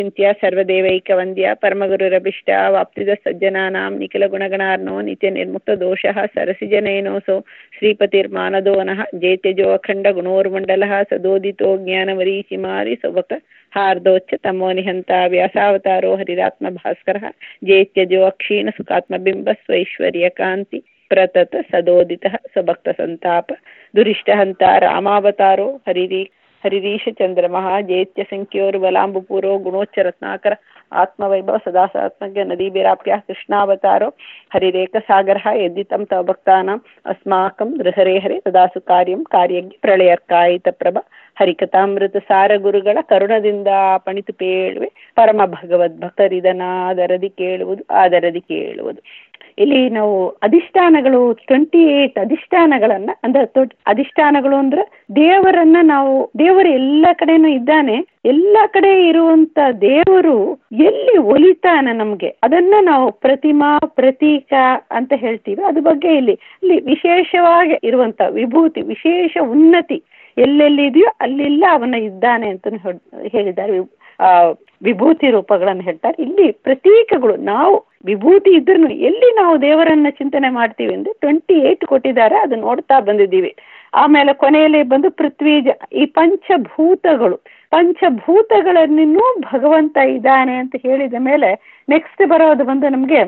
ಚಿಂತ್ಯ ಸರ್ವದೇವೈಕವಂದ್ಯ ಪರಮಗುರುರಭಿಷ್ಟ ವಾಪ್ತಿದ ಸಜ್ಜನಾನಾಂ ನಿಖಿಲ ಗುಣಗಣಾರ್ನೋ ನಿತ್ಯ ನಿರ್ಮುಕ್ತ ದೋಷಃ ಸರಸಿಜನಯನೋಸೋ ಶ್ರೀಪತಿರ್ಮಾನದೋ ನಃ ಜೇತ್ಯಜೋ ಅಖಂಡ ಗುಣೋರ್ಮಂಡಲಃ ಸದೋದಿತೋ ಜ್ಞಾನವರೀಚಿಮಾರಿ ಸ್ವಭಕ್ತ ಹಾರ್ದೋಚ್ಚ ತಮೋ ನಿಹಂತ ವ್ಯಾಸಾವತಾರೋ ಹರಿರಾತ್ಮ ಭಾಸ್ಕರಃ ಜೇತ್ಯಜೋ ಅಕ್ಷೀಣ ಸುಖಾತ್ಮಬಿಂಬ ಸ್ವೈಶ್ವರ್ಯ ಕಾಂತಿ ಪ್ರತತ ಸದೋದಿತಃ ಸ್ವಭಕ್ತ ಸಂತಾಪ ದುರಿಷ್ಟಹಂತ ರಾಮಾವತಾರೋ ಹರಿರಿ ಹರಿರೀಶ ಚಂದ್ರಮಃ ಜೇತ್ಯ ಸಂಖ್ಯೋರ್ಬಲಾಂಬುಪೂರೋ ಗುಣೋಚ್ಚರತ್ನಾಕರ ಆತ್ಮವೈಭವ ಸದಾಸಾತ್ಮಜ್ಞ ನದೀಭಿರಾಪ್ಯ ಕೃಷ್ಣಾವತಾರೋ ಹರಿರೇಖಸಾಗರಃ ಯದ್ದಿतं ತವ ಭಕ್ತಾನಾಂ ಅಸ್ಮಾಕಂ ಗೃಹರೇ ಹರೆ ತದಾಸು ಕಾರ್ಯಂ ಕಾರ್ಯಜ್ಞ ಪ್ರಳಯರ್ಕಾಯಿತ ಹರಿಕಥಾಮೃತ ಸಾರ ಗುರುಗಳ ಕರುಣದಿಂದ ಪಣಿತು ಪೇಳುವೆ ಪರಮ ಭಗವದ್ ಭಕ್ತರಿದನಾದರದಿ ಕೇಳುವುದು ಆದರದಿ ಕೇಳುವುದು ಇಲ್ಲಿ ನಾವು ಅಧಿಷ್ಠಾನಗಳು ಟ್ವೆಂಟಿ ಏಟ್ ಅಧಿಷ್ಠಾನಗಳನ್ನ ಅಂದ್ರೆ ಅಧಿಷ್ಠಾನಗಳು ಅಂದ್ರೆ ದೇವರನ್ನ ನಾವು ದೇವರು ಎಲ್ಲ ಕಡೆನೂ ಇದ್ದಾನೆ ಎಲ್ಲ ಕಡೆ ಇರುವಂತ ದೇವರು ಎಲ್ಲಿ ಒಲಿತಾನೆ ನಮ್ಗೆ ಅದನ್ನ ನಾವು ಪ್ರತಿಮಾ ಪ್ರತೀಕ ಅಂತ ಹೇಳ್ತೀವಿ ಅದ್ರ ಬಗ್ಗೆ ಇಲ್ಲಿ ಇಲ್ಲಿ ವಿಶೇಷವಾಗಿ ಇರುವಂತ ವಿಭೂತಿ ವಿಶೇಷ ಉನ್ನತಿ ಎಲ್ಲೆಲ್ಲಿ ಇದೆಯೋ ಅಲ್ಲೆಲ್ಲ ಅವನ ಇದ್ದಾನೆ ಅಂತ ಹೇಳಿದ್ದಾರೆ ಆ ವಿಭೂತಿ ರೂಪಗಳನ್ನು ಹೇಳ್ತಾರೆ ಇಲ್ಲಿ ಪ್ರತೀಕಗಳು ನಾವು ವಿಭೂತಿ ಇದ್ರೂ ಎಲ್ಲಿ ನಾವು ದೇವರನ್ನ ಚಿಂತನೆ ಮಾಡ್ತೀವಿ ಅಂದ್ರೆ ಟ್ವೆಂಟಿ ಏಟ್ ಕೊಟ್ಟಿದ್ದಾರೆ ಅದು ನೋಡ್ತಾ ಬಂದಿದ್ದೀವಿ ಆಮೇಲೆ ಕೊನೆಯಲ್ಲಿ ಬಂದು ಪೃಥ್ವೀಜ ಈ ಪಂಚಭೂತಗಳು ಪಂಚಭೂತಗಳನ್ನಿನ್ನೂ ಭಗವಂತ ಇದ್ದಾನೆ ಅಂತ ಹೇಳಿದ ಮೇಲೆ ನೆಕ್ಸ್ಟ್ ಬರೋದು ಬಂದು ನಮಗೆ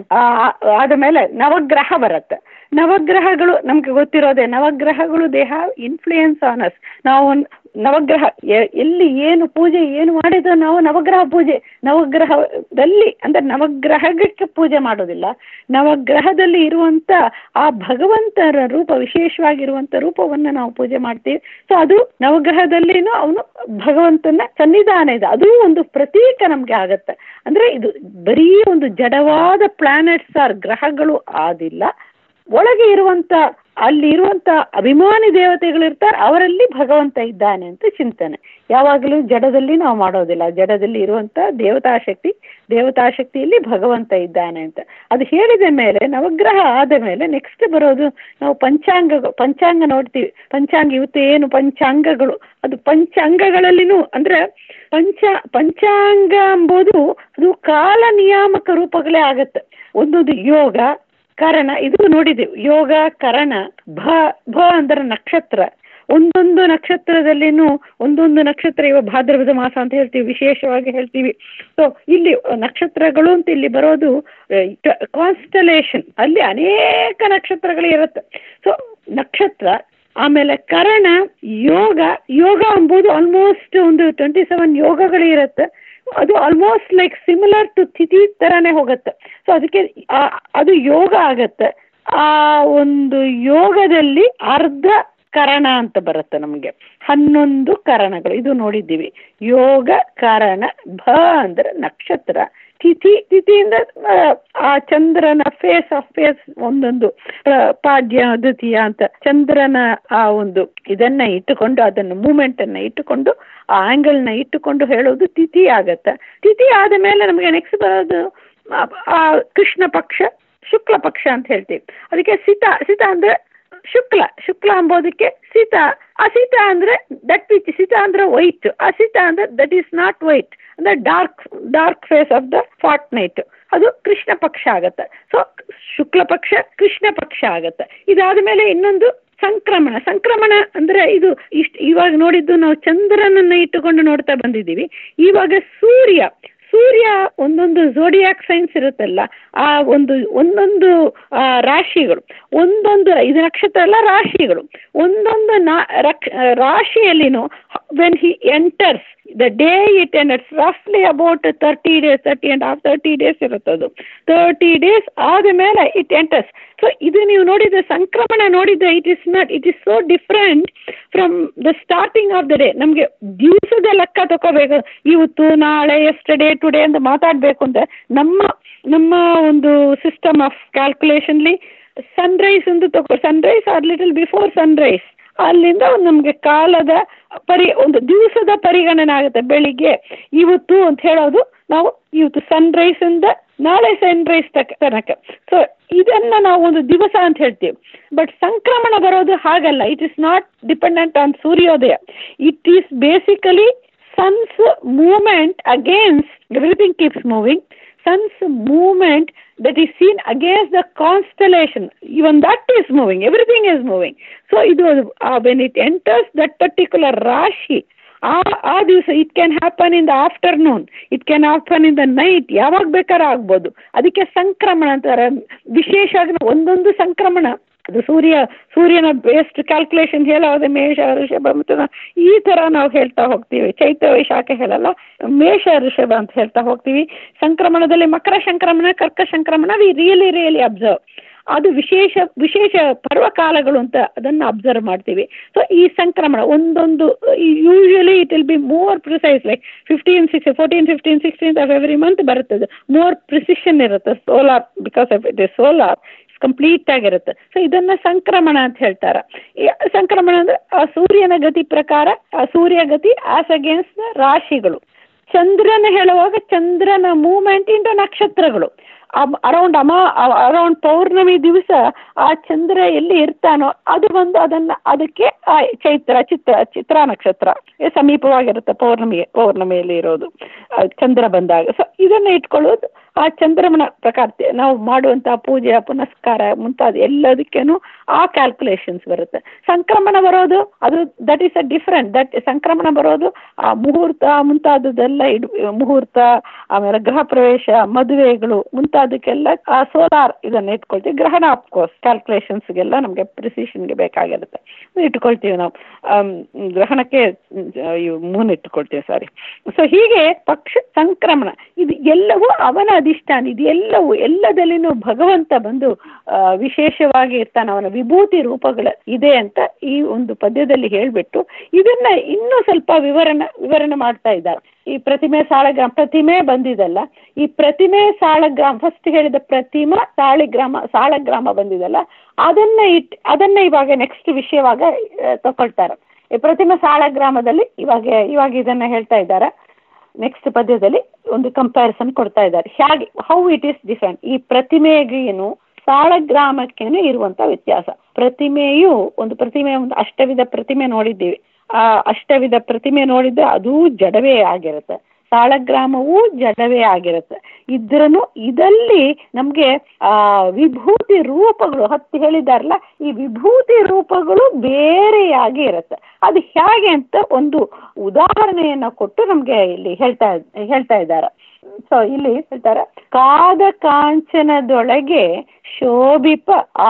ಆದ ಮೇಲೆ ನವಗ್ರಹ ಬರುತ್ತೆ ನವಗ್ರಹಗಳು ನಮ್ಗೆ ಗೊತ್ತಿರೋದೆ ನವಗ್ರಹಗಳು they have influence on us ನಾವು ನವಗ್ರಹ ಎಲ್ಲಿ ಏನು ಪೂಜೆ ಏನು ಮಾಡಿದ್ರು ನಾವು ನವಗ್ರಹ ಪೂಜೆ ನವಗ್ರಹದಲ್ಲಿ ಅಂದ್ರೆ ನವಗ್ರಹಕ್ಕೆ ಪೂಜೆ ಮಾಡೋದಿಲ್ಲ ನವಗ್ರಹದಲ್ಲಿ ಇರುವಂತ ಆ ಭಗವಂತರ ರೂಪ ವಿಶೇಷವಾಗಿರುವಂತ ರೂಪವನ್ನ ನಾವು ಪೂಜೆ ಮಾಡ್ತೀವಿ ಸೊ ಅದು ನವಗ್ರಹದಲ್ಲಿನೂ ಅವನು ಭಗವಂತನ ಸನ್ನಿಧಾನ ಇದೆ ಅದು ಒಂದು ಪ್ರತೀಕ ನಮ್ಗೆ ಆಗತ್ತೆ ಅಂದ್ರೆ ಇದು ಬರೀ ಒಂದು ಜಡವಾದ ಪ್ಲಾನೆಟ್ಸ್ ಆರ್ ಗ್ರಹಗಳು ಆದಿಲ್ಲ ಒಳಗೆ ಇರುವಂತ ಅಲ್ಲಿ ಇರುವಂತ ಅಭಿಮಾನಿ ದೇವತೆಗಳಿರ್ತಾರೆ ಅವರಲ್ಲಿ ಭಗವಂತ ಇದ್ದಾನೆ ಅಂತ ಚಿಂತನೆ ಯಾವಾಗಲೂ ಜಡದಲ್ಲಿ ನಾವು ಮಾಡೋದಿಲ್ಲ ಜಡದಲ್ಲಿ ಇರುವಂತ ದೇವತಾಶಕ್ತಿ ದೇವತಾಶಕ್ತಿಯಲ್ಲಿ ಭಗವಂತ ಇದ್ದಾನೆ ಅಂತ ಅದು ಹೇಳಿದ ಮೇಲೆ ನವಗ್ರಹ ಆದ ಮೇಲೆ ನೆಕ್ಸ್ಟ್ ಬರೋದು ನಾವು ಪಂಚಾಂಗ ಪಂಚಾಂಗ ನೋಡ್ತೀವಿ ಪಂಚಾಂಗ ಇವತ್ತು ಏನು ಪಂಚಾಂಗಗಳು ಅದು ಪಂಚಾಂಗಗಳಲ್ಲಿನೂ ಅಂದ್ರೆ ಪಂಚ ಪಂಚಾಂಗ ಎಂಬುದು ಅದು ಕಾಲ ನಿಯಾಮಕ ರೂಪಗಳೇ ಆಗತ್ತೆ ಒಂದೊಂದು ಯೋಗ ಕರಣ ಇದು ನೋಡಿದೆವು ಯೋಗ ಕರಣ ಭ ಭ ಅಂದ್ರೆ ನಕ್ಷತ್ರ ಒಂದೊಂದು ನಕ್ಷತ್ರದಲ್ಲಿನೂ ಒಂದೊಂದು ನಕ್ಷತ್ರ ಇವ ಭಾದ್ರಪದ ಮಾಸ ಅಂತ ಹೇಳ್ತೀವಿ ವಿಶೇಷವಾಗಿ ಹೇಳ್ತೀವಿ ಸೊ ಇಲ್ಲಿ ನಕ್ಷತ್ರಗಳು ಅಂತ ಇಲ್ಲಿ ಬರೋದು ಕಾನ್ಸ್ಟಲೇಷನ್ ಅಲ್ಲಿ ಅನೇಕ ನಕ್ಷತ್ರಗಳು ಇರುತ್ತೆ ಸೊ ನಕ್ಷತ್ರ ಆಮೇಲೆ ಕರಣ ಯೋಗ ಯೋಗ ಎಂಬುದು ಆಲ್ಮೋಸ್ಟ್ ಒಂದು ಟ್ವೆಂಟಿ ಸೆವೆನ್ ಯೋಗಗಳು ಇರುತ್ತೆ ಅದು ಆಲ್ಮೋಸ್ಟ್ ಲೈಕ್ ಸಿಮಿಲರ್ ಟು ತಿಥಿ ಥರನೇ ಹೋಗುತ್ತೆ ಸೊ ಅದಕ್ಕೆ ಅದು ಯೋಗ ಆಗತ್ತೆ ಆ ಒಂದು ಯೋಗದಲ್ಲಿ ಅರ್ಧ ಕರಣ ಅಂತ ಬರುತ್ತೆ ನಮಗೆ ಹನ್ನೊಂದು ಕರಣಗಳು ಇದು ನೋಡಿದ್ದೀವಿ ಯೋಗ ಕರಣ ಭ ಅಂದ್ರೆ ನಕ್ಷತ್ರ ತಿಥಿ ತಿಥಿಯಿಂದ ಆ ಚಂದ್ರನ ಫೇಸ್ ಆಫ್ ಫೇಸ್ ಒಂದೊಂದು ಪಾಡ್ಯ ದ್ವಿತೀಯ ಅಂತ ಚಂದ್ರನ ಆ ಒಂದು ಇದನ್ನ ಇಟ್ಟುಕೊಂಡು ಅದನ್ನು ಮೂಮೆಂಟ್ ಅನ್ನ ಇಟ್ಟುಕೊಂಡು ಆ ಆಂಗಲ್ನ ಇಟ್ಟುಕೊಂಡು ಹೇಳೋದು ತಿಥಿ ಆಗತ್ತೆ ತಿಥಿ ಆದ ಮೇಲೆ ನಮಗೆ ನೆಕ್ಸ್ಟ್ ಬರೋದು ಆ ಕೃಷ್ಣ ಪಕ್ಷ ಶುಕ್ಲ ಪಕ್ಷ ಅಂತ ಹೇಳ್ತೀವಿ ಅದಕ್ಕೆ ಸಿತ ಸಿತ ಅಂದ್ರೆ ಶುಕ್ಲ ಶುಕ್ಲ ಅಂಬೋದಕ್ಕೆ ಸೀತಾ ಆ ಸೀತಾ ಅಂದ್ರೆ ದಟ್ ವಿಚ್ ಸೀತಾ ಅಂದ್ರೆ ವೈಟ್ ಆ ಸೀತಾ ಅಂದ್ರೆ ದಟ್ ಈಸ್ ನಾಟ್ ವೈಟ್ ಅಂದ್ರೆ dark dark phase of the fortnight ಅದು ಕೃಷ್ಣ ಪಕ್ಷ ಆಗತ್ತೆ ಸೊ ಶುಕ್ಲ ಪಕ್ಷ ಕೃಷ್ಣ ಪಕ್ಷ ಆಗತ್ತೆ ಇದಾದ ಮೇಲೆ ಇನ್ನೊಂದು ಸಂಕ್ರಮಣ ಸಂಕ್ರಮಣ ಅಂದ್ರೆ ಇದು ಇಷ್ಟು ಇವಾಗ ನೋಡಿದ್ದು ನಾವು ಚಂದ್ರನನ್ನ ಇಟ್ಟುಕೊಂಡು ನೋಡ್ತಾ ಬಂದಿದ್ದೀವಿ ಇವಾಗ ಸೂರ್ಯ ಸೂರ್ಯ ಒಂದೊಂದು ಝೋಡಿಯಾಕ್ ಸೈನ್ಸ್ ಇರುತ್ತಲ್ಲ ಆ ಒಂದು ಒಂದೊಂದು ರಾಶಿಗಳು ಒಂದೊಂದು ಐದು ನಕ್ಷತ್ರ ಎಲ್ಲ ರಾಶಿಗಳು ಒಂದೊಂದು ನಾ ರಾಶಿಯಲ್ಲಿನೂ when he enters the day it enters ರಫ್ಲಿ about thirty days thirty and half thirty days ಇರುತ್ತದು ತರ್ಟಿ ಡೇಸ್ ಆದ ಮೇಲೆ ಇಟ್ ಎಂಟರ್ಸ್ ಸೊ ಇದು ನೀವು ನೋಡಿದ ಸಂಕ್ರಮಣ ನೋಡಿದ್ರೆ it is not it is so different from the starting of the day ನಮಗೆ ದಿವಸದ ಲೆಕ್ಕ ತಗೋಬೇಕು ಇವತ್ತು ನಾಳೆ ಎಸ್ಟರ್ಡೇ ಟುಡೇ ಅಂತ ಮಾತಾಡಬೇಕು ಅಂದರೆ ನಮ್ಮ ನಮ್ಮ ಒಂದು ಸಿಸ್ಟಮ್ ಆಫ್ ಕ್ಯಾಲ್ಕುಲೇಷನ್ಲಿ ಸನ್ರೈಸ್ ಅಂತ ತಗೋ sunrise or little before sunrise ಅಲ್ಲಿಂದ ನಮಗೆ ಕಾಲದ ಪರಿ ಒಂದು ದಿವಸದ ಪರಿಗಣನೆ ಆಗುತ್ತೆ ಬೆಳಿಗ್ಗೆ ಇವತ್ತು ಅಂತ ಹೇಳೋದು ನಾವು ಇವತ್ತು ಸನ್ರೈಸಿಂದ ನಾಳೆ ಸನ್ರೈಸ್ ತಕ ತನಕ ಸೊ ಇದನ್ನ ನಾವು ಒಂದು ದಿವಸ ಅಂತ ಹೇಳ್ತೀವಿ ಬಟ್ ಸಂಕ್ರಮಣ ಬರೋದು ಹಾಗಲ್ಲ it is not dependent on ಸೂರ್ಯೋದಯ it is basically sun's movement against everything keeps moving sun's movement that is seen against the constellation even that is moving everything is moving so ಇದು uh, when it enters that particular ರಾಶಿ ಆ ಆ ದಿವಸ it can happen in the afternoon it can happen in the night ಯಾವಾಗ ಬೇಕಾದ್ರೂ ಆಗ್ಬೋದು ಅದಕ್ಕೆ ಸಂಕ್ರಮಣ ಅಂತಾರೆ ವಿಶೇಷವಾಗಿ ಒಂದೊಂದು ಸಂಕ್ರಮಣ ಅದು ಸೂರ್ಯ ಸೂರ್ಯನ ಬೇಸ್ಟ್ ಕ್ಯಾಲ್ಕುಲೇಷನ್ ಹೇಳೋದೆ ಮೇಷ ಋಷಭ ಮತ್ತು ಈ ಥರ ನಾವು ಹೇಳ್ತಾ ಹೋಗ್ತೀವಿ ಚೈತ್ರ ವೈಶಾಖ ಹೇಳಲ್ಲ ಮೇಷ ಋಷಭ ಅಂತ ಹೇಳ್ತಾ ಹೋಗ್ತೀವಿ ಸಂಕ್ರಮಣದಲ್ಲಿ ಮಕರ ಸಂಕ್ರಮಣ ಕರ್ಕ ಸಂಕ್ರಮಣ ವಿ ರಿಯಲಿ ರಿಯಲಿ ಅಬ್ಸರ್ವ್ ಅದು ವಿಶೇಷ ವಿಶೇಷ ಪರ್ವಕಾಲಗಳು ಅಂತ ಅದನ್ನು ಅಬ್ಸರ್ವ್ ಮಾಡ್ತೀವಿ ಸೊ ಈ ಸಂಕ್ರಮಣ ಒಂದೊಂದು usually it will be more precise like fifteen six fourteen fifteen sixteen of every month ಬರುತ್ತದೆ ಮೋರ್ ಪ್ರಿಸಿಷನ್ ಇರುತ್ತೆ solar because of it is solar complete ಆಗಿರುತ್ತೆ ಸೊ ಇದನ್ನ ಸಂಕ್ರಮಣ ಅಂತ ಹೇಳ್ತಾರೆ ಈ ಸಂಕ್ರಮಣ ಅಂದ್ರೆ ಆ ಸೂರ್ಯನ ಗತಿ ಪ್ರಕಾರ ಆ ಸೂರ್ಯ ಗತಿ ಆಸ್ ಅಗೇನ್ಸ್ಟ್ ದ ರಾಶಿಗಳು ಚಂದ್ರನ ಹೇಳುವಾಗ ಚಂದ್ರನ ಮೂವ್ಮೆಂಟ್ ಇಂಟು ನಕ್ಷತ್ರಗಳು ಅರೌಂಡ್ ಅಮ ಅರೌಂಡ್ ಪೌರ್ಣಮಿ ದಿವಸ ಆ ಚಂದ್ರ ಎಲ್ಲಿ ಇರ್ತಾನೋ ಅದು ಬಂದು ಅದನ್ನ ಅದಕ್ಕೆ ಆ ಚೈತ್ರ ಚಿತ್ರ ಚಿತ್ರ ನಕ್ಷತ್ರ ಸಮೀಪವಾಗಿರುತ್ತೆ ಪೌರ್ಣಮಿಗೆ ಪೌರ್ಣಮಿಯಲ್ಲಿ ಇರೋದು ಚಂದ್ರ ಬಂದಾಗ ಸೊ ಇದನ್ನ ಇಟ್ಕೊಳ್ಳೋದು ಆ ಚಂದ್ರಮನ ಪ್ರಕಾರ ನಾವು ಮಾಡುವಂತಹ ಪೂಜೆ ಪುನಸ್ಕಾರ ಮುಂತಾದ ಎಲ್ಲದಕ್ಕೇನು ಆ ಕ್ಯಾಲ್ಕುಲೇಷನ್ಸ್ ಬರುತ್ತೆ ಸಂಕ್ರಮಣ ಬರೋದು ಅದು that is a different that ಸಂಕ್ರಮಣ ಬರೋದು ಆ ಮುಹೂರ್ತ ಮುಂತಾದದೆಲ್ಲ ಇಡ್ ಮುಹೂರ್ತ ಆಮೇಲೆ ಗೃಹ ಪ್ರವೇಶ ಮದುವೆಗಳು ಮುಂತಾದಕ್ಕೆಲ್ಲ ಆ ಸೋಲಾರ್ ಇದನ್ನ ಇಟ್ಕೊಳ್ತೀವಿ ಗ್ರಹಣ ಅಫ್ಕೋರ್ಸ್ ಕ್ಯಾಲ್ಕುಲೇಷನ್ಸ್ಗೆಲ್ಲ ನಮಗೆ ಪ್ರಿಸಿಷನ್ಗೆ ಬೇಕಾಗಿರುತ್ತೆ ಇಟ್ಕೊಳ್ತೀವಿ ನಾವು ಗ್ರಹಣಕ್ಕೆ ಮೂನ್ ಇಟ್ಕೊಳ್ತೀವಿ ಸಾರಿ ಸೊ ಹೀಗೆ ಪಕ್ಷ ಸಂಕ್ರಮಣ ಇದು ಎಲ್ಲವೂ ಅವನ ಅಧಿಷ್ಠಾನ ಇದು ಎಲ್ಲವೂ ಎಲ್ಲದಲ್ಲಿನೂ ಭಗವಂತ ಬಂದು ವಿಶೇಷವಾಗಿ ಇರ್ತಾನೆ ಅವನ ವಿಭೂತಿ ರೂಪಗಳ ಇದೆ ಅಂತ ಈ ಒಂದು ಪದ್ಯದಲ್ಲಿ ಹೇಳಿಬಿಟ್ಟು ಇದನ್ನ ಇನ್ನೂ ಸ್ವಲ್ಪ ವಿವರಣೆ ವಿವರಣೆ ಮಾಡ್ತಾ ಇದ್ದಾರೆ ಈ ಪ್ರತಿಮೆ ಸಾಳಗ್ರಾಮ ಪ್ರತಿಮೆ ಬಂದಿದಲ್ಲ ಈ ಪ್ರತಿಮೆ ಸಾಳಗ್ರಾಮ ಫಸ್ಟ್ ಹೇಳಿದ ಪ್ರತಿಮಾ ಸಾಳಿಗ್ರಾಮ ಸಾಳಗ್ರಾಮ ಬಂದಿದಲ್ಲ ಅದನ್ನ ಇಟ್ ಅದನ್ನ ಇವಾಗ ನೆಕ್ಸ್ಟ್ ವಿಷಯವಾಗ ತಗೊಳ್ತಾರೆ ಈ ಪ್ರತಿಮೆ ಸಾಳಗ್ರಾಮದಲ್ಲಿ ಇವಾಗ ಇವಾಗ ಇದನ್ನ ಹೇಳ್ತಾ ಇದ್ದಾರೆ ನೆಕ್ಸ್ಟ್ ಪದ್ಯದಲ್ಲಿ ಒಂದು ಕಂಪ್ಯಾರಿಸನ್ ಕೊಡ್ತಾ ಇದ್ದಾರೆ ಹೇಗೆ ಹೌ ಇಟ್ ಈಸ್ ಡಿಫ್ರೆಂಟ್ ಈ ಪ್ರತಿಮೆಗೇನು ಸಾಳಗ್ರಾಮಕ್ಕೇನು ಇರುವಂತ ವ್ಯತ್ಯಾಸ ಪ್ರತಿಮೆಯು ಒಂದು ಪ್ರತಿಮೆ ಒಂದು ಅಷ್ಟವಿಧ ಪ್ರತಿಮೆ ನೋಡಿದ್ದೀವಿ ಆ ಅಷ್ಟವಿಧ ಪ್ರತಿಮೆ ನೋಡಿದ್ರೆ ಅದು ಜಡವೇ ಆಗಿರುತ್ತೆ ಸಾಳಗ್ರಾಮವೂ ಜಡವೇ ಆಗಿರುತ್ತೆ ಇದ್ರೂ ಇದಲ್ಲಿ ನಮಗೆ ಆ ವಿಭೂತಿ ರೂಪಗಳು ಹತ್ತಿ ಹೇಳಿದಾರಲ್ಲ ಈ ವಿಭೂತಿ ರೂಪಗಳು ಬೇರೆಯಾಗಿ ಇರುತ್ತೆ ಅದು ಹೇಗೆ ಅಂತ ಒಂದು ಉದಾಹರಣೆಯನ್ನ ಕೊಟ್ಟು ನಮಗೆ ಇಲ್ಲಿ ಹೇಳ್ತಾ ಹೇಳ್ತಾ ಇದ್ದಾರೆ ಸೊ ಇಲ್ಲಿ ಹೇಳ್ತಾರೆ ಕಾದ ಕಾಂಚನದೊಳಗೆ ಶೋಭಿಪ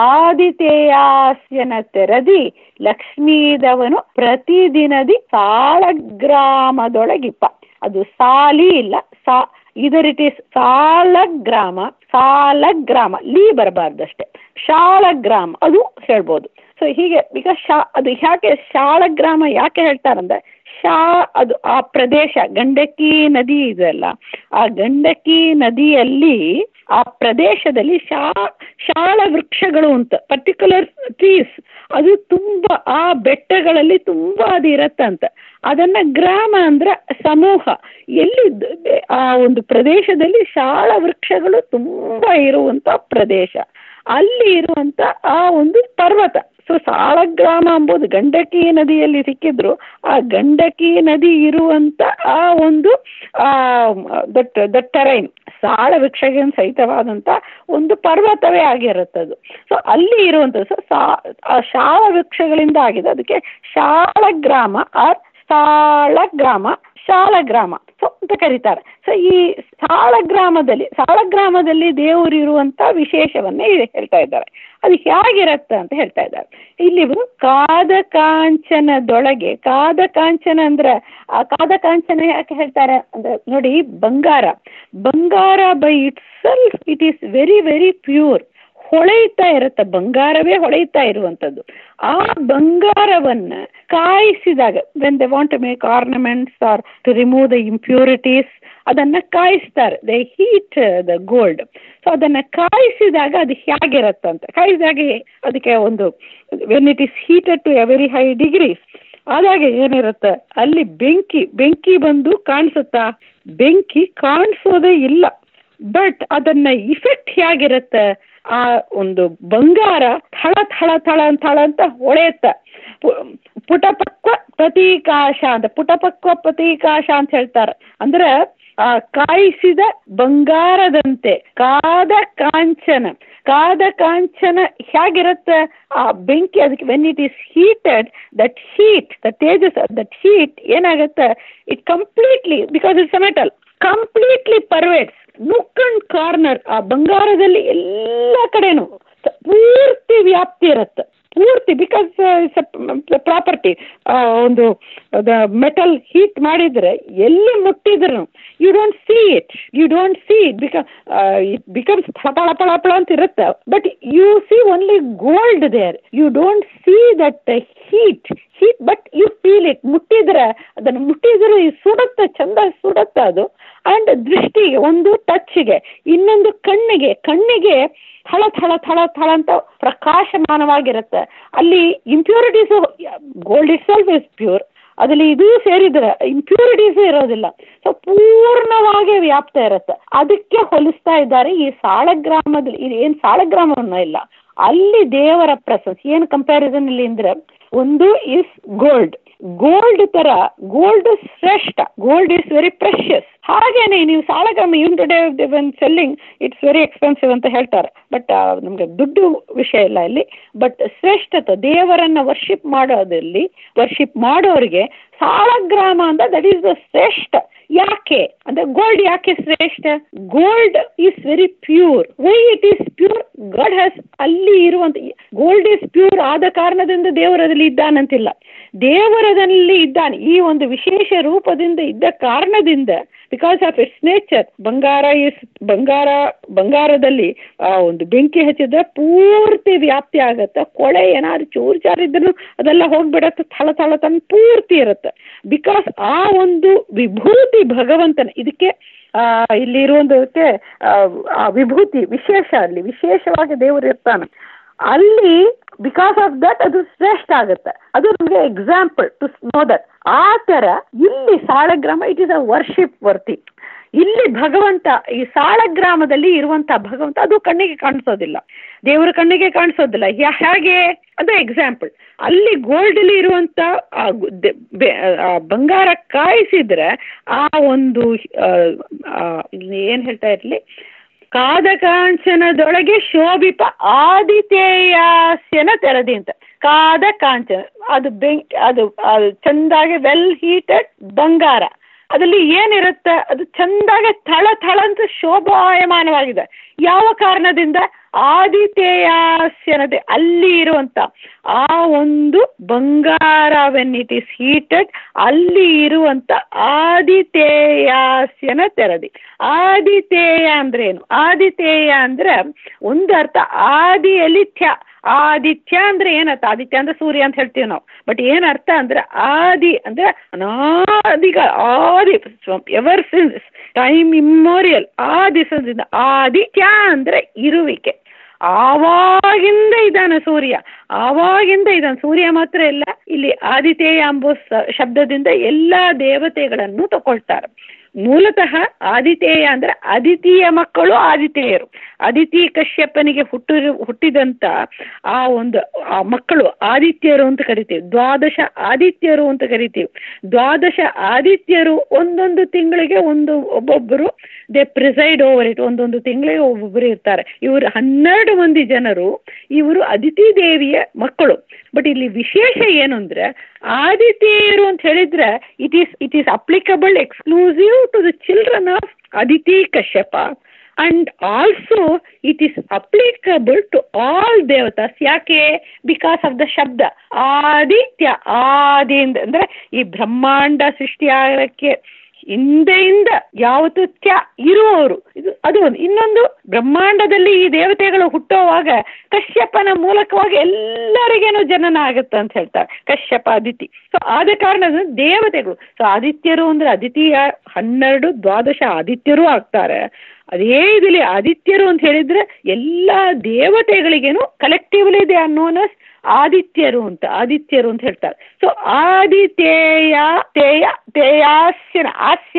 ಆದಿತೇಯಾಸ್ಯನ ತೆರದಿ ಲಕ್ಷ್ಮೀದವನು ಪ್ರತಿದಿನದಿ ಸಾಳಗ್ರಾಮದೊಳಗಿಪ್ಪ ಅದು ಸಾಲಿ ಇಲ್ಲ ಸಾ ಇದರ್ ಇಟ್ ಈಸ್ ಸಾಲಗ್ರಾಮ ಸಾಲಗ್ರಾಮ ಲೀ ಬರಬಾರ್ದಷ್ಟೇ ಶಾಳಗ್ರಾಮ ಅದು ಹೇಳ್ಬೋದು ಸೊ ಹೀಗೆ ಈಗ ಶಾ ಅದು ಯಾಕೆ ಶಾಳಗ್ರಾಮ ಯಾಕೆ ಹೇಳ್ತಾರಂದ್ರೆ ಶಾ ಅದು ಆ ಪ್ರದೇಶ ಗಂಡಕಿ ನದಿ ಇದೆಲ್ಲ ಆ ಗಂಡಕಿ ನದಿಯಲ್ಲಿ ಆ ಪ್ರದೇಶದಲ್ಲಿ ಶಾ ಶಾಳ ವೃಕ್ಷಗಳು ಅಂತ ಪರ್ಟಿಕ್ಯುಲರ್ ಟ್ರೀಸ್ ಅದು ತುಂಬ ಆ ಬೆಟ್ಟಗಳಲ್ಲಿ ತುಂಬ ಅದು ಇರತ್ತಂತ ಅದನ್ನ ಗ್ರಾಮ ಅಂದ್ರೆ ಸಮೂಹ ಎಲ್ಲಿ ಆ ಒಂದು ಪ್ರದೇಶದಲ್ಲಿ ಶಾಳ ವೃಕ್ಷಗಳು ತುಂಬ ಇರುವಂತ ಪ್ರದೇಶ ಅಲ್ಲಿ ಇರುವಂತ ಆ ಒಂದು ಪರ್ವತ ಸೊ ಸಾಳಗ್ರಾಮ ಎಂಬುದು ಗಂಡಕಿ ನದಿಯಲ್ಲಿ ಸಿಕ್ಕಿದ್ರು ಆ ಗಂಡಕಿ ನದಿ ಇರುವಂತ ಆ ಒಂದು ದಟ್ ದಟ್ ಟರೈನ್ ಸಾಳ ವೃಕ್ಷಗೆ ಸಹಿತವಾದಂಥ ಒಂದು ಪರ್ವತವೇ ಆಗಿರುತ್ತದು ಸೊ ಅಲ್ಲಿ ಇರುವಂಥದ್ದು ಸೊ ಸಾ ಆ ಶಾಳ ವೃಕ್ಷಗಳಿಂದ ಆಗಿದೆ ಅದಕ್ಕೆ ಶಾಳಗ್ರಾಮ ಆರ್ ಸಾಳಗ್ರಾಮ ಶಾಲಗ್ರಾಮ ಸೊ ಅಂತ ಕರೀತಾರೆ ಸೊ ಈ ಸಾಳಗ್ರಾಮದಲ್ಲಿ ಸಾಳಗ್ರಾಮದಲ್ಲಿ ದೇವರು ಇರುವಂತ ವಿಶೇಷವನ್ನೇ ಹೇಳ್ತಾ ಇದ್ದಾರೆ ಅದು ಹೇಗಿರತ್ತೆ ಅಂತ ಹೇಳ್ತಾ ಇದ್ದಾರೆ ಇಲ್ಲಿ ಕಾದ ಕಾಂಚನದೊಳಗೆ ಕಾದ ಕಾಂಚನ ಅಂದ್ರೆ ಆ ಕಾದ ಕಾಂಚನ ಯಾಕೆ ಹೇಳ್ತಾರೆ ಅಂದ್ರೆ ನೋಡಿ ಬಂಗಾರ ಬಂಗಾರ by itself it is very very pure ಹೊಳೆಯುತ್ತಾ ಇರುತ್ತೆ ಬಂಗಾರವೇ ಹೊಳೆಯುತ್ತಾ ಇರುವಂಥದ್ದು ಆ ಬಂಗಾರವನ್ನ ಕಾಯಿಸಿದಾಗ when they want to make ornaments or to remove the impurities ಅದನ್ನ ಕಾಯಿಸ್ತಾರೆ the heat the gold so ಅದನ್ನ ಕಾಯಿಸಿದಾಗ ಅದು ಹೇಗಿರತ್ತಂತ ಕಾಯಿಸಿದಾಗ ಅದಕ್ಕೆ ಒಂದು when it is heated to a very high degrees ಆದಾಗ ಏನಿರುತ್ತೆ ಅಲ್ಲಿ ಬೆಂಕಿ ಬೆಂಕಿ ಬಂದು ಕಾಣಿಸುತ್ತಾ ಬೆಂಕಿ ಕಾಣಿಸೋದೇ ಇಲ್ಲ ಬಟ್ ಅದನ್ನ ಇಫೆಕ್ಟ್ ಹೇಗಿರುತ್ತೆ ಆ ಒಂದು ಬಂಗಾರ ಥಳ ಥಳ ಥಳ ಥಳ ಅಂತ ಹೊಳೆಯುತ್ತೆ ಪು- ಪುಟಪಕ್ವ ಪ್ರತೀಕಾಶ ಅಂತ ಪುಟಪಕ್ವ ಪ್ರತೀಕಾಶ ಅಂತ ಹೇಳ್ತಾರೆ ಅಂದ್ರೆ ಆ ಕಾಯಿಸಿದ ಬಂಗಾರದಂತೆ ಕಾದ ಕಾಂಚನ ಕಾದ ಕಾಂಚನ ಹೇಗಿರುತ್ತೆ ಆ ಬೆಂಕಿ ಅದಕ್ಕೆ when it is heated that heat the ತೇಜಸ್ ದಟ್ ಹೀಟ್ ಏನಾಗುತ್ತೆ it completely because it's a metal completely pervades nook and corner ಆ ಬಂಗಾರದಲ್ಲಿ ಎಲ್ಲ ಕಡೆನೂ ಸ- ಪೂರ್ತಿ ವ್ಯಾಪ್ತಿ ಇರುತ್ತೆ ಪೂರ್ತಿ ಬಿಕಾಸ್ ಪ್ರಾಪರ್ಟಿ ಒಂದು ಮೆಟಲ್ ಹೀಟ್ ಮಾಡಿದ್ರೆ ಎಲ್ಲಿ ಮುಟ್ಟಿದ್ರು you don't see it you don't see it because it becomes ಫಳ ಫಳ ಫಳ ಅಂತ ಇರುತ್ತೆ but you see only gold there you don't see that heat heat but you feel it ಮುಟ್ಟಿದ್ರೆ ಅದನ್ನು ಮುಟ್ಟಿದ್ರೆ ಈ ಸುಡುತ್ತೆ ಚಂದ ಸುಡುತ್ತೆ ಅದು ಆ್ಯಂಡ್ ದೃಷ್ಟಿಗೆ ಒಂದು ಟಚ್ಗೆ ಇನ್ನೊಂದು ಕಣ್ಣಿಗೆ ಕಣ್ಣಿಗೆ ಥಳ ಥಳ ಥಳ ಥಳ ಅಂತ ಪ್ರಕಾಶಮಾನವಾಗಿರುತ್ತೆ ಅಲ್ಲಿ impurities gold itself is pure ಅದರಲ್ಲಿ ಇದು ಸೇರಿದ್ರೆ ಇಂಪ್ಯೂರಿಟೀಸು ಇರೋದಿಲ್ಲ ಸೊ ಪೂರ್ಣವಾಗಿ ವ್ಯಾಪ್ತ ಇರುತ್ತೆ ಅದಕ್ಕೆ ಹೋಲಿಸ್ತಾ ಇದ್ದಾರೆ ಈ ಸಾಳಗ್ರಾಮದಲ್ಲಿ ಇದು ಏನು ಸಾಳಗ್ರಾಮವನ್ನ ಇಲ್ಲ ಅಲ್ಲಿ ದೇವರ ಪ್ರೆಸೆನ್ಸ್ ಏನು ಕಂಪ್ಯಾರಿಸನ್ ಇಲ್ಲಿ ಅಂದ್ರೆ ಒಂದು ಇಸ್ ಗೋಲ್ಡ್ ಗೋಲ್ಡ್ ತರ ಗೋಲ್ಡ್ ಶ್ರೇಷ್ಠ ಗೋಲ್ಡ್ ಇಸ್ ವೆರಿ ಪ್ರೆಷಿಯಸ್ ಹಾಗೇನೆ ನೀವು ಸಾಲಗ್ರಾಮ even today when selling it's very expensive ಅಂತ ಹೇಳ್ತಾರೆ ಬಟ್ ನಮಗೆ ದುಡ್ಡು ವಿಷಯ ಇಲ್ಲ ಇಲ್ಲಿ ಬಟ್ ಶ್ರೇಷ್ಠತೆ ದೇವರನ್ನ ವರ್ಷಿಪ್ ಮಾಡೋದಲ್ಲಿ ವರ್ಷಿಪ್ ಮಾಡೋರಿಗೆ ಸಾಲಗ್ರಾಮ ಅಂತ ದಟ್ ಈಸ್ ದ ಶ್ರೇಷ್ಠ ಯಾಕೆ ಅಂದ್ರೆ ಗೋಲ್ಡ್ ಯಾಕೆ ಶ್ರೇಷ್ಠ gold is very pure why it is pure God has ಅಲ್ಲಿ ಇರುವಂತ ಗೋಲ್ಡ್ ಈಸ್ ಪ್ಯೂರ್ ಆದ ಕಾರಣದಿಂದ ದೇವರದಲ್ಲಿ ಇದ್ದಾನಂತಿಲ್ಲ ದೇವರದಲ್ಲಿ ಇದ್ದಾನೆ ಈ ಒಂದು ವಿಶೇಷ ರೂಪದಿಂದ ಇದ್ದ ಕಾರಣದಿಂದ ಬಿಕಾಸ್ ಆಫ್ ಇಟ್ಸ್ ನೇಚರ್ ಬಂಗಾರ ಇಸ್ ಬಂಗಾರ ಬಂಗಾರದಲ್ಲಿ ಆ ಒಂದು ಬೆಂಕಿ ಹಚ್ಚಿದ್ರೆ ಪೂರ್ತಿ ವ್ಯಾಪ್ತಿ ಆಗತ್ತೆ ಕೊಳೆ ಏನಾದ್ರು ಚೂರು ಚಾರಿದ್ರು ಅದೆಲ್ಲ ಹೋಗ್ಬಿಡತ್ತೆ ಥಳ ಥಳ ತನ್ನ ಪೂರ್ತಿ ಇರುತ್ತೆ ಬಿಕಾಸ್ ಆ ಒಂದು ವಿಭೂತಿ ಭಗವಂತನ ಇದಕ್ಕೆ ಆ, ಇಲ್ಲಿ ಇರುವುದಕ್ಕೆ ಆ, ಆ ವಿಭೂತಿ ವಿಶೇಷ ಅಲ್ಲಿ ವಿಶೇಷವಾಗಿ ದೇವರು ಇರ್ತಾನೆ ಅಲ್ಲಿ ಬಿಕಾಸ್ ಆಫ್ ದಟ್ ಅದು ಶ್ರೇಷ್ಠ ಆಗುತ್ತೆ ಅದು ನಮಗೆ ಎಕ್ಸಾಂಪಲ್ ಟು ನೋ ದಟ್ ಆ ಥರ ಇಲ್ಲಿ ಸಾಳಗ್ರಾಮ it is a worship worthy ಇಲ್ಲಿ ಭಗವಂತ ಈ ಸಾಳಗ್ರಾಮದಲ್ಲಿ ಇರುವಂತ ಭಗವಂತ ಅದು ಕಣ್ಣಿಗೆ ಕಾಣಿಸೋದಿಲ್ಲ ದೇವರ ಕಣ್ಣಿಗೆ ಕಾಣಿಸೋದಿಲ್ಲ ಯಾ- ಹೇಗೆ ಅದು ಎಕ್ಸಾಂಪಲ್ ಅಲ್ಲಿ ಗೋಲ್ಡಲ್ಲಿ ಇರುವಂತ ಆ ಗು- ದೆ- ಬೆ- ಆ ಬಂಗಾರ ಕಾಯಿಸಿದ್ರೆ ಆ ಒಂದು ಆ, ಆ, ಇಲ್ಲಿ ಏನ್ ಹೇಳ್ತಾ ಇರ್ಲಿ ಕಾದ ಕಾಂಚನದೊಳಗೆ ಶೋಭಿಪ ಆದಿತೇಯಾಸ್ಯನ ತೆರದಿ ಅಂತ ಕಾದ ಕಾಂಚನ ಅದು ಬೆಂಕಿ ಅದು ಅದು ಚಂದಾಗಿ ವೆಲ್ ಹೀಟೆಡ್ ಬಂಗಾರ ಅದರಲ್ಲಿ ಏನಿರುತ್ತೆ ಅದು ಚಂದಾಗಿ ಥಳ ಥಳ ಅಂತ ಶೋಭಾಯಮಾನವಾಗಿದೆ ಯಾವ ಕಾರಣದಿಂದ ಆದಿತೇಯಾಸ್ಯನತೆ ಅಲ್ಲಿ ಇರುವಂತ ಆ ಒಂದು ಬಂಗಾರ ವೆನ್ ಇಟ್ ಈಸ್ ಹೀಟೆಡ್ ಅಲ್ಲಿ ಇರುವಂತ ಆದಿತೇಯಾಸ್ಯನ ತೆರದಿ ಆದಿತೇಯ ಅಂದ್ರೆ ಏನು ಆದಿತೇಯ ಅಂದ್ರೆ ಒಂದು ಅರ್ಥ ಆದಿಯಲ್ಲಿ ಥ್ಯ ಆದಿತ್ಯ ಅಂದ್ರೆ ಏನರ್ಥ ಆದಿತ್ಯ ಅಂದ್ರೆ ಸೂರ್ಯ ಅಂತ ಹೇಳ್ತೀವಿ ನಾವು ಬಟ್ ಏನ್ ಅರ್ಥ ಅಂದ್ರೆ ಆದಿ ಅಂದ್ರೆ ಅನಾದಿಗ ಆದಿ ಎವರ್ ಸಿನ್ಸ್ ಟೈಮ್ ಇಮ್ಮೋರಿಯಲ್ ಆದಿ ಸಂದಿಂದ ಆದಿತ್ಯ ಅಂದ್ರೆ ಇರುವಿಕೆ ಆವಾಗಿಂದ ಇದ್ದಾನೆ ಸೂರ್ಯ ಆವಾಗಿಂದ ಇದ್ದಾನೆ ಸೂರ್ಯ ಮಾತ್ರ ಇಲ್ಲ ಇಲ್ಲಿ ಆದಿತೇಯ ಎಂಬ ಸ- ಶಬ್ದದಿಂದ ಎಲ್ಲ ದೇವತೆಗಳನ್ನು ತಗೊಳ್ತಾರೆ ಮೂಲತಃ ಆದಿತೇಯ ಅಂದ್ರೆ ಅದಿತಿಯ ಮಕ್ಕಳು ಆದಿತೇಯರು ಅದಿತಿ ಕಶ್ಯಪನಿಗೆ ಹುಟ್ಟು ಹುಟ್ಟಿದಂತ ಆ ಒಂದು ಆ ಮಕ್ಕಳು ಆದಿತ್ಯರು ಅಂತ ಕರಿತೀವಿ ದ್ವಾದಶ ಆದಿತ್ಯರು ಅಂತ ಕರಿತೀವಿ ದ್ವಾದಶ ಆದಿತ್ಯರು ಒಂದೊಂದು ತಿಂಗಳಿಗೆ ಒಂದು ಒಬ್ಬೊಬ್ಬರು ದೇ ಪ್ರಿಸೈಡ್ ಓವರ್ ಇಟ್ ಒಂದೊಂದು ತಿಂಗಳಿಗೆ ಒಬ್ಬೊಬ್ಬರು ಇರ್ತಾರೆ ಇವರು ಹನ್ನೆರಡು ಮಂದಿ ಜನರು ಇವರು ಅದಿತಿ ದೇವಿಯ ಮಕ್ಕಳು ಬಟ್ ಇಲ್ಲಿ ವಿಶೇಷ ಏನು ಅಂದ್ರೆ ಆದಿತ್ಯರು ಅಂತ ಹೇಳಿದ್ರೆ it is it is applicable exclusive to the children of Aditi Kashyapa and also it is applicable to all ದೇವತಾಸ್ ಯಾಕೆ ಬಿಕಾಸ್ ಆಫ್ ದ ಶಬ್ದ ಆದಿತ್ಯ ಆದಿಯಿಂದ ಅಂದ್ರೆ ಈ ಬ್ರಹ್ಮಾಂಡ ಸೃಷ್ಟಿಯಾಗಕ್ಕೆ ಹಿಂದೆಯಿಂದ ಯಾವತ್ತು ತ್ಯ ಇರುವವರು ಇದು ಅದು ಒಂದು ಇನ್ನೊಂದು ಬ್ರಹ್ಮಾಂಡದಲ್ಲಿ ಈ ದೇವತೆಗಳು ಹುಟ್ಟುವಾಗ ಕಶ್ಯಪನ ಮೂಲಕವಾಗಿ ಎಲ್ಲರಿಗೇನು ಜನನ ಆಗುತ್ತೆ ಅಂತ ಹೇಳ್ತಾರೆ ಕಶ್ಯಪ ಅದಿತಿ ಸೊ ಆದ ಕಾರಣದ ದೇವತೆಗಳು ಸೊ ಆದಿತ್ಯರು ಅಂದ್ರೆ ಅದಿತಿಯ ಹನ್ನೆರಡು ದ್ವಾದಶ ಆದಿತ್ಯರು ಆಗ್ತಾರೆ ಅದೇ ಇದರಲ್ಲಿ ಆದಿತ್ಯರು ಅಂತ ಹೇಳಿದ್ರೆ ಎಲ್ಲ ದೇವತೆಗಳಿಗೇನು collectively they are known as ಆದಿತ್ಯರು ಅಂತ ಆದಿತ್ಯರು ಅಂತ ಹೇಳ್ತಾರೆ ಸೊ ಆದಿತೇಯ ತೇಯ ತೇಯಾಸ್ಯನ ಹಾಸ್ಯ